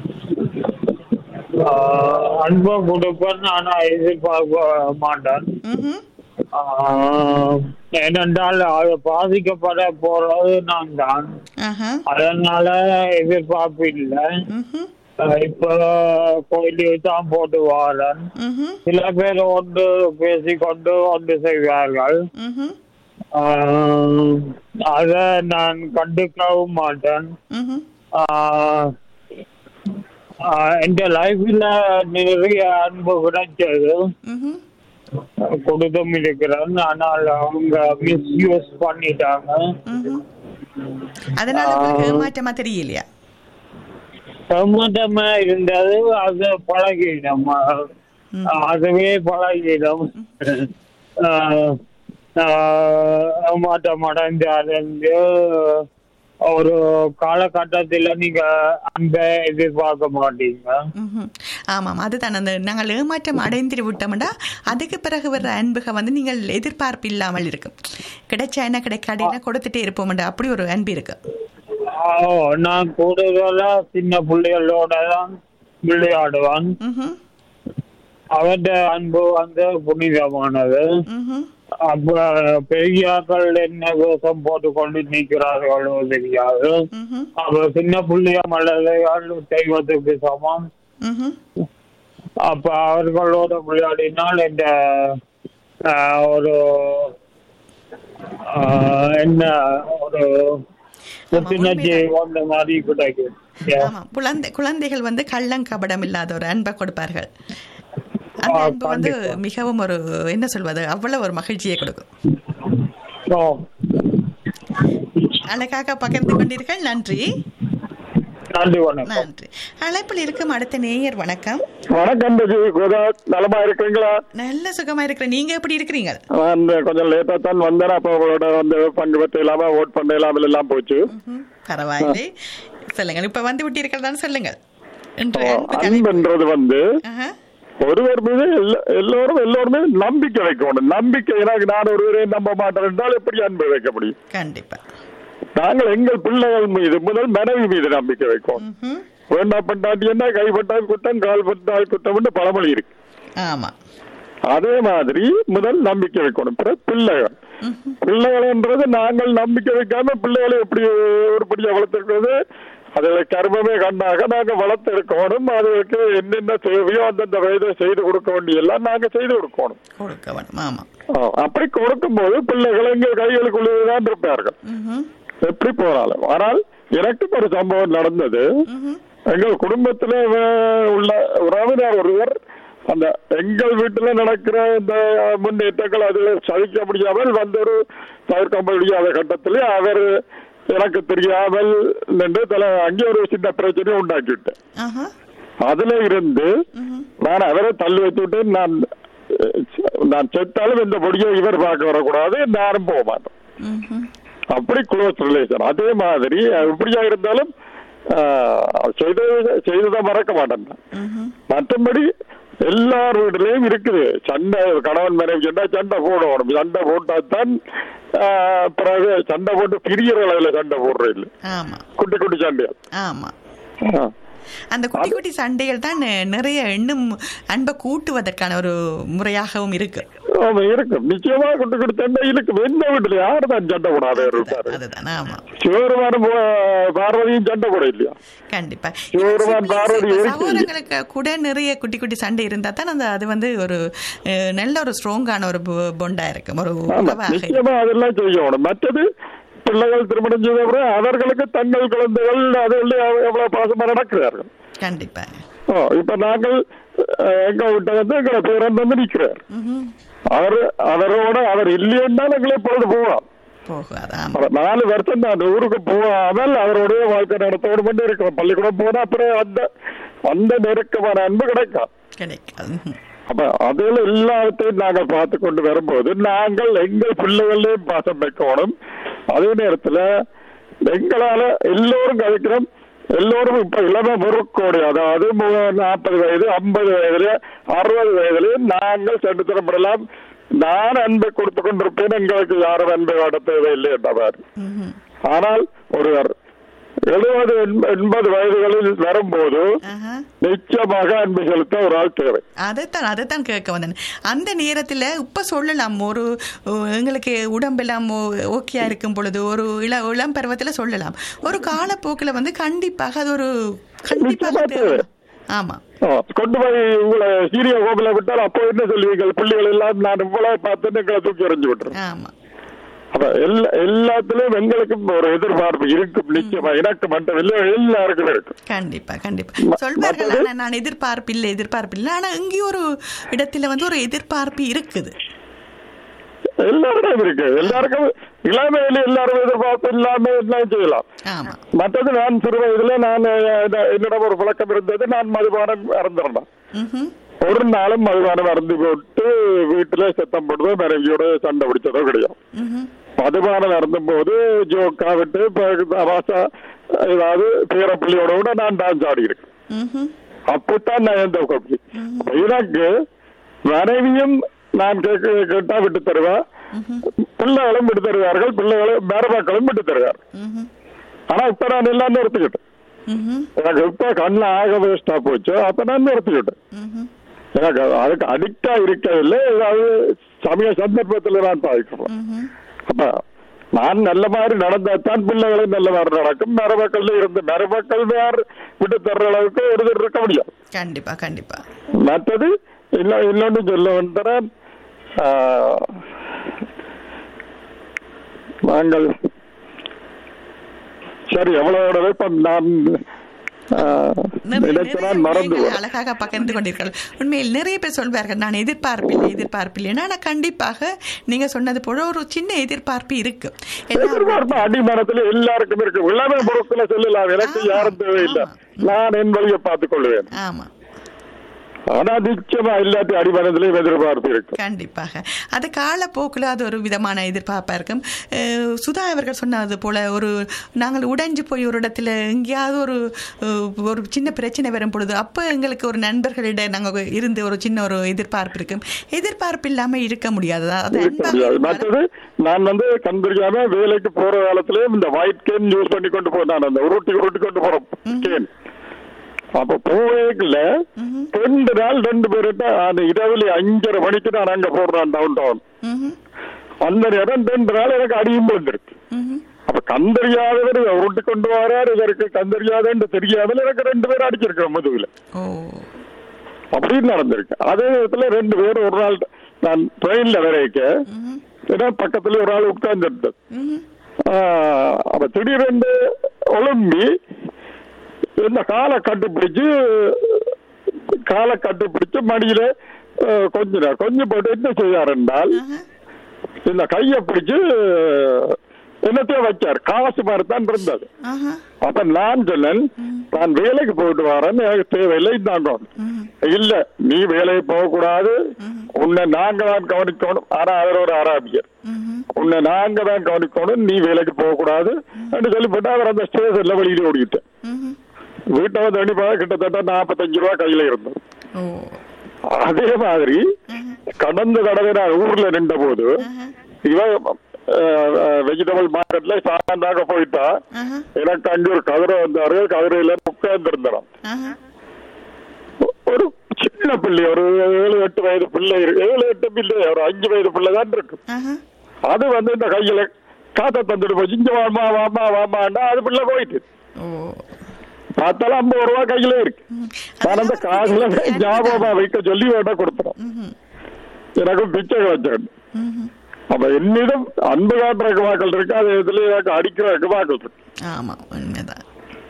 ஆஹ், அன்பை கொடுப்பேன் ஆனா எதிர்பார்க்க மாட்டேன் ம்ஹும். ஆஹ், ஏனென்றால் அது பாதிக்கப்பட போறது நான் தான் ஆஹா. அதனால எதிர்பார்ப்பு இல்லை ம்ஹும். ஆஹ், இப்ப கோயிலுக்கு தான் போட்டு வாரன் ம்ஹும். சில பேர் ஒன்று பேசிக்கொண்டு ஒன்று செய்வார்கள் ம்ஹும். ஆஹ், அத நான் கண்டுக்கவும் மாட்டேன் ம்ஹும். ஆஹ் ஆஹ் என் லைஃப்ல நிறைய அன்பு கிடைச்சது ம்ஹும். கொடுத்தும் இருக்கிறேன் ஆனால் அவங்க மிஸ்யூஸ் பண்ணிட்டாங்க ம்ஹும். அதனால உங்களுக்கு ஏமாற்றமா தெரியலையா சம்மந்தமா இருந்தது அது பழகிடும் ம். அதுவே பழகிடும் ஆஹ் ஆஹ் மாற்றம் அடைஞ்சாலிருந்து ஒரு காலகட்டத்தில் நீங்க அந்த எதிர்பார்க்க மாட்டீங்க ம்ஹும். ஆமாம் அதுதான் அந்த நாங்கள் ஏமாற்றம் அடைந்து விட்டோம்டா அதுக்கு பிறகு வர்ற அன்புக வந்து நீங்கள் எதிர்பார்ப்பு இல்லாமல் இருக்கும் கிடைச்சா என்ன கிடைக்காட்டினா கொடுத்துட்டே இருப்போம்டா அப்படி ஒரு அன்பு இருக்கு ஓ நான் கூடுதலா சின்ன பிள்ளைகளோட தான் விளையாடுவான் ம்ஹும். அவன் அன்பு வந்து புனிதமானது ம்ஹும். அப்ப பெரியாக்கள் என்ன வேஷம் போட்டு கொண்டு நிற்கிறார்களோ தெரியாது ம்ஹும். அப்ப சின்ன புள்ளிய மலர்கள் தெய்வத்துக்கு சமம் ம்ஹும். அப்ப அவர்களோட விளையாடினால் இந்த ஆஹ், ஒரு ஆஹ், என்ன ஒரு புத்துணர்ச்சி வந்த மாதிரி கிடைக்கும் Yeah. ஆமாம் குழந்தை குழந்தைகள் வந்து கள்ளங்கபடம் இல்லாத ஒரு அன்பை கொடுப்பார்கள் அந்த ஆ, அன்பு வந்து கண்டிப்பா. மிகவும் ஒரு என்ன சொல்வது அவ்வளவு ஒரு மகிழ்ச்சியை கொடுக்கும் ஓ, அழகாக பகிர்ந்து கொண்டீர்கள் நன்றி நன்றி வணக்கம் நன்றி அழைப்பில் இருக்கும் அடுத்த நேயர் வணக்கம் வணக்கம் ரஜி கோதா நலமா இருக்கீங்களா நல்ல சுகமா இருக்கிறேன் நீங்க எப்படி இருக்கிறீங்க நான் கொஞ்சம் லேட்டா தான் வந்தேன் அப்போ உங்களோட வந்து பங்கு பெற்ற இல்லாம ஓட் பண்ண இல்லாமல் எல்லாம் போச்சு ம்ஹும். பரவாயில்லை சொல்லுங்க இப்ப வந்து விட்டீர்கள் சொல்லுங்க இன்று அன்பு தலைப்பு. அன்புன்றது வந்து ஆஹா. ஒருவர் மீது எல்லா- எல்லோரும் எல்லோருமே நம்பிக்கை வைக்கணும் நம்பிக்கை எனக்கு நான் ஒருவரை நம்ப மாட்டேன் என்றால் எப்படி அன்பு வைக்க முடியும் கண்டிப்பா நாங்கள் எங்கள் பிள்ளைகள் மீது முதல் மனைவி மீது நம்பிக்கை வைக்கணும் ம்ஹும். வேண்டா பட்டாட்டி என்ன கைப்பட்டால் குற்றம் கால் பட்டால் குற்றம் என்று பழமொழி இருக்கு ஆமா அதே மாதிரி முதல் நம்பிக்கை வைக்கணும் பிறகு பிள்ளைகள் பிள்ளைகள்ன்றது நாங்கள் நம்பிக்கை வைக்காம பிள்ளைகளை எப்படி உருப்படியா வளர்த்துருக்கிறது அதுகளை கர்மமே கண்ணாக நாங்க வளர்த்தெடுக்கணும் அதுகளுக்கு என்னென்ன தேவையோ அந்தந்த வயதை செய்து கொடுக்க வேண்டிய எல்லாம் நாங்க செய்து கொடுக்கணும் கொடுக்க வேணும் ஆமா ஆ, அப்படி கொடுக்கும்போது பிள்ளைகள் எங்கள் கைகளுக்குள்ளேதான் இருப்பார்கள் ம்ஹும். எப்படி போனாலும் ஆனால் எனக்கு ஒரு சம்பவம் நடந்தது ம்ஹும். எங்கள் குடும்பத்துல அஹ், உள்ள உறவினர் ஒருவர் அந்த எங்கள் வீட்டுல நடக்கிற இந்த முன்னேற்றங்கள் அதுல சகிக்க முடியாமல் வந்த ஒரு தவிர்க்க முடியாத கட்டத்திலே அவர் எனக்கு தெரியாமல் நின்று தலை அங்கே ஒரு சின்ன பிரச்சனையை உண்டாக்கி விட்டேன் ஆஹா. அதுல இருந்து நான் அவரை தள்ளி வச்சு விட்டு நான் அஹ், நான் செத்தாலும் இந்த பொடியை இவர் பார்க்க வரக்கூடாது நானும் போக மாட்டேன் ம்ஹும். அப்படி க்ளோஸ் ரிலேஷன் அதே மாதிரி எப்படியா இருந்தாலும் ஆஹ், செய்ததை செய்ததை மறக்க மாட்டேன் நான். ம்ஹும். மற்றபடி எல்லார் வீட்டிலையும் இருக்குது சண்டை கணவன் மனைவி சண்டை சண்டை போடணும் சண்டை போட்டாதான் ஆஹ், பிறகு சண்டை போட்டு பிரியற அளவில் சண்டை போடுறது இல்லை ஆமா குட்டி குட்டி சண்டைகள் ஆமா ஆ. அந்த குட்டி குட்டி சண்டைகள் தான் நெ- நிறைய இன்னும் அன்பை கூட்டுவதற்கான ஒரு முறையாகவும் இருக்கு ஆமா இருக்கும் நிச்சயமா குட்டி குட்டி சண்டை இருக்கும் எந்த வீட்டுல யாரு தான் சண்டை போடாத இருப்பாரு அதுதான் ஆமா சிவருமானும் பார்வதியும் சண்டை போட இல்லையா கண்டிப்பா சிவருமான் பார்வதி இருக்கு சகோதரங்களுக்கு கூட நிறைய குட்டி குட்டி சண்டை இருந்தா தான் அந்த அது வந்து ஒரு அஹ், நல்ல ஒரு ஸ்ட்ராங்கான ஒரு பொ- பொண்டா இருக்கும் ஒரு ஆமா உறவாக இருக்கும். நிச்சயமா அதெல்லாம் செய்யணும் மற்றது பிள்ளைகள் திருமணம் செய்த பிறகு அவர்களுக்கு தங்கள் குழந்தைகள் அது எவ்வளவு பாசமா நடக்கிறார்கள் கண்டிப்பா ஓ, இப்ப நாங்கள் அஹ், எங்க விட்ட வந்து எங்களை பேரன் வந்து நிக்கிறார் ம்ஹும். அவர் அவரோட அவர் இல்லைன்னா எங்களை இப்பொழுது போகலாம் போகாது ஆமா அவர் நாலு வருஷம் தான் ஊருக்கு போகாமல் அவருடைய வாழ்க்கை நடத்தோடு கொண்டு இருக்கிறோம் பள்ளிக்கூடம் போனா அப்புறம் அந்த அந்த நெருக்கமான அன்பு கிடைக்கும் கிடைக்காது ம்ஹும். அப்ப அதில் எல்லாத்தையும் நாங்கள் பார்த்து கொண்டு வரும்போது நாங்கள் எங்கள் பிள்ளைகளையும் பாசம் வைக்கணும் அதே நேரத்துல எங்களால எல்லோரும் கழிக்கிறோம் எல்லோரும் இப்ப இளம முறுக்கோடி அதாவது நாற்பது வயது ஐம்பது வயதுல அறுபது வயதுலயும் நாங்கள் சென்று திறம்படலாம் நான் அன்பை கொடுத்து கொண்டிருப்பேன் எங்களுக்கு யாரும் அன்பை காட்ட தேவையில்லை என்றவர் ம்ஹும். ஆனால் ஒருவர் எழுபது எண்பது வயதுகளில் வரும்போது ஆஹா. நிச்சயமாக அன்பு செலுத்த ஒரு ஆள் தேவை அதைத்தான் அதைத்தான் கேட்க வந்தேன் அந்த நேரத்துல இப்ப சொல்லலாம் ஒரு அஹ், எங்களுக்கு உடம்பெல்லாம் ஓகேயா இருக்கும் பொழுது ஒரு இள இளம் பருவத்துல சொல்லலாம் ஒரு காலப்போக்குல வந்து கண்டிப்பாக அது ஒரு கண்டிப்பாக நிச்சயமா தேவை தேவை. ஆமா ஆ, கொண்டு போய் உங்களை சீரிய கோபில விட்டால் அப்போ என்ன சொல்லுவீங்க பிள்ளைகள் எல்லாம் நான் இவ்வளவு பார்த்துன்னு எங்களை தூக்கி எறிஞ்சு விட்டுறேன் ஆமா அப்ப எல்லா எல்லாத்துலயும் எங்களுக்கும் ஒரு எதிர்பார்ப்பு இருக்கும் நிச்சயமா எனக்கு மட்டும் இல்லை எல்லாருக்கும் இருக்கும் கண்டிப்பா கண்டிப்பா ம- சொல்வார்கள் மற்றது? ஆனா நான் எதிர்பார்ப்பு இல்லை எதிர்பார்ப்பு இல்லை ஆனா இங்கேயும் ஒரு இடத்துல வந்து ஒரு எதிர்பார்ப்பு இருக்குது எல்லாருக்கும் இருக்கு எல்லாருக்கும் இளமையில எல்லாரும் எதிர்பார்ப்பு இல்லாம எல்லாம் செய்யலாம் ஆமா மற்றது நான் சிறு வயதுல நான் அஹ், என்னிடம் ஒரு பழக்கம் இருந்தது நான் மதுபானம் இறந்துறேன் ம்ஹும். ஒரு நாளும் மதுபானம் அறந்து போட்டு வீட்டுல சத்தம் போடுதோ மனைவியோட சண்டை பிடிச்சதோ கிடையாது ம்ஹும். மதுபானம் அருந்தும் போது ஜோக்கா விட்டு இப்ப ராசா ஏதாவது பேரப்பிள்ளையோட கூட நான் டான்ஸ் ஆடி இருக்கேன் ம்ஹும். அப்படித்தான் நான் எந்த கப்பி எனக்கு மனைவியும் நான் கேட்க கேட்டா விட்டு தருவா பிள்ளைகளும் விட்டு தருவார்கள் பிள்ளைகளும் மேரமாக்களும் விட்டு தருவார்கள் ம்ஹும். ஆனா இப்ப நான் எல்லாம் நிறுத்திக்கிட்டேன் ம்ஹும். எனக்கு இப்ப கண்ணில் ஆக வேஸ்டா போச்சு அப்ப நான் நிறுத்திக்கிட்டேன் ம்ஹும். எனக்கு அதுக்கு அடிக்டா இருக்கவில்லை ஏதாவது சமய சந்தர்ப்பத்தில் நான் பாதிக்கிறேன் ம்ஹும். அப்ப நான் நல்ல மாதிரி நடந்தாத்தான் பிள்ளைகளும் நல்ல மாதிரி நடக்கும் மரமக்கள்ல இருந்து மரமக்கள் வேறு விட்டு தர்ற அளவுக்கு ஒருத்தர் இருக்க முடியாது கண்டிப்பா கண்டிப்பா மற்றது இன்னும் இன்னொன்று சொல்ல வந்தேன் நாங்கள் சரி எவ்வளவு இப்ப நான் நிறைய- நினைச்சு நிறைய நான் மறந்து விஷயங்களை போறேன். அழகாக பகிர்ந்து கொண்டீர்கள் உண்மையில் நிறைய பேர் சொல்வார்கள் நான் எதிர்பார்ப்பில்லை எதிர்பார்ப்பில்லை ஆனால் கண்டிப்பாக நீங்க சொன்னது போல ஒரு சின்ன எதிர்பார்ப்பு இருக்கு எதிர்பார்ப்பு அடிமனத்துல எல்லாருக்கும் இருக்கு எல்லாமே பொருட்களை சொல்லலாம் எனக்கு யாரும் தேவையில்லை நான் என் வழியை பார்த்துக் கொள்வேன் ஆமா ஆனா நிச்சயமா எல்லாத்தையும் அடிமனத்திலையும் எதிர்பார்ப்பு இருக்கு கண்டிப்பாக அது காலப்போக்கில் அது ஒரு விதமான எதிர்பார்ப்பாக இருக்கும் அஹ் சுதா அவர்கள் சொன்னது போல ஒரு நாங்கள் உடைஞ்சு போய் ஒரு இடத்துல எங்கேயாவது ஒரு அஹ், ஒரு சின்ன பிரச்சனை வரும் பொழுது அப்போ எங்களுக்கு ஒரு நண்பர்களிடம் நாங்கள் இருந்து ஒரு சின்ன ஒரு எதிர்பார்ப்பு இருக்கும் எதிர்பார்ப்பு இல்லாமல் இருக்க முடியாது அது இருக்க முடியாது மற்றது நான் வந்து கண் தெரியாம வேலைக்கு போற காலத்திலயும் இந்த ஒயிட் கேன் யூஸ் பண்ணி கொண்டு போனேன் அந்த உருட்டி உருட்டி கொண்டு போறோம் கேன் அப்ப போவேக்குல ரெண்டு நாள் ரெண்டு பேருட்ட அந்த இரவுல அஞ்சரை மணிக்கு நான் அங்க போடுறேன் டவுன் டவுன் அந்த நேரம் ரெண்டு நாள் எனக்கு அடியும் வந்துருக்கு அப்ப கந்தறியாதவர் உருட்டி கொண்டு வராரு இதற்கு கந்தறியாதன்னு தெரியாமல் எனக்கு ரெண்டு பேரும் அடிச்சிருக்கேன் முதுகுல அப்படின்னு நடந்திருக்கு அதே நேரத்துல ரெண்டு பேரும் ஒரு நாள் நான் ட்ரெயின்ல வரைக்க ஏன்னா பக்கத்துல ஒரு ஆள் உட்கார்ந்து அப்ப திடீரென்று ஒழும்பி இந்த காலை கட்டுப்பிடிச்சு காலை கட்டுப்பிடிச்சு மடியில அஹ், கொஞ்ச நேரம் கொஞ்சம் போட்டு என்ன செய்யார் என்றால் இந்த கையை பிடிச்சு என்னத்தையும் வச்சார் காசு மாதிரி தான் இருந்தது அப்ப நான் சொன்னேன் நான் வேலைக்கு போயிட்டு வரேன் எனக்கு தேவையில்லை இந்தாங்க இல்ல நீ வேலைக்கு போக கூடாது உன்னை நாங்க தான் கவனிக்கணும் ஆனா அவர் ஒரு அராபியர் உன்னை நாங்க தான் கவனிக்கணும் நீ வேலைக்கு போக கூடாது என்று சொல்லிப்பட்டு அவர் அந்த ஸ்டேஷன்ல வெளியில ஓடிட்டேன் வீட்டை வந்து எண்ணி பார்த்தா கிட்டத்தட்ட நாற்பத்தஞ்சு ரூபா கையில இருந்தது அதே மாதிரி கடந்த தடவை நான் ஊர்ல நின்ற போது இவன் வெஜிடபிள் மார்க்கெட்ல சாயந்தாங்க போயிட்டா எனக்கு அங்க ஒரு கதிரை வந்தாரு கதிரையில உட்கார்ந்து இருந்தான் ஒரு சின்ன பிள்ளை ஒரு ஏழு எட்டு வயது பிள்ளை இருக்கு ஏழு எட்டு பிள்ளை ஒரு அஞ்சு வயது பிள்ளை தான் இருக்கு அது வந்து இந்த கையில காத்த தந்துட்டு போச்சு இங்க வாமா வாமா வாமான்னா அது பிள்ளை போயிட்டு பார்த்தாலும் ஐம்பது ரூபா கையில இருக்கு நான் அந்த காசுல ஞாபகமா வைக்க சொல்லி வேண்டாம் கொடுத்துறோம் எனக்கு பிச்சை கிடைச்சேன் அப்ப என்னிடம் அன்பு காட்டுற வாக்கள் இருக்கு அதே இதுல எனக்கு அடிக்கிற வாக்கள் இருக்கு ஆமா உண்மைதான்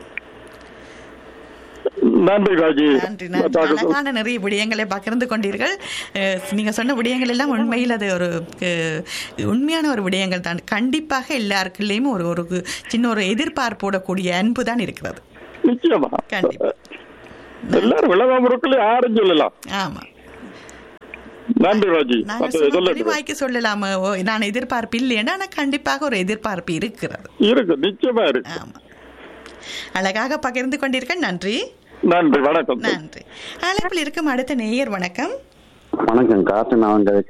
நன்றி ராஜி நன்றி நன்றி அழகான நிறைய விடயங்களை பகிர்ந்து கொண்டீர்கள் அஹ், நீங்க சொன்ன விடயங்கள் எல்லாம் உண்மையில் அது ஒரு அஹ், உண்மையான ஒரு விடயங்கள் தான் கண்டிப்பாக எல்லாருக்குள்ளேயும் ஒரு ஒரு சின்ன ஒரு எதிர்பார்ப்போட கூடிய அன்பு தான் இருக்கிறது நிச்சயமா கண்டிப்பா எல்லாரும் விளவாமுருக்கள் யாரும் சொல்லலாம் ஆமா நன்றி ராஜி நாங்க மத்த சும்மா சொல்லுங்க தெளிவாக்கி சொல்லலாம் ஓ, நான் எதிர்பார்ப்பு இல்லைன்னா ஆனா கண்டிப்பாக ஒரு எதிர்பார்ப்பு இருக்கிறது இருக்கு நிச்சயமா இருக்கு அழகாக பகிர்ந்து கொண்டீர்கள் நன்றி நன்றி வணக்கம் நன்றி அழைப்பில் இருக்கும் அடுத்த நேயர் வணக்கம் வணக்கம் காட்டு நான்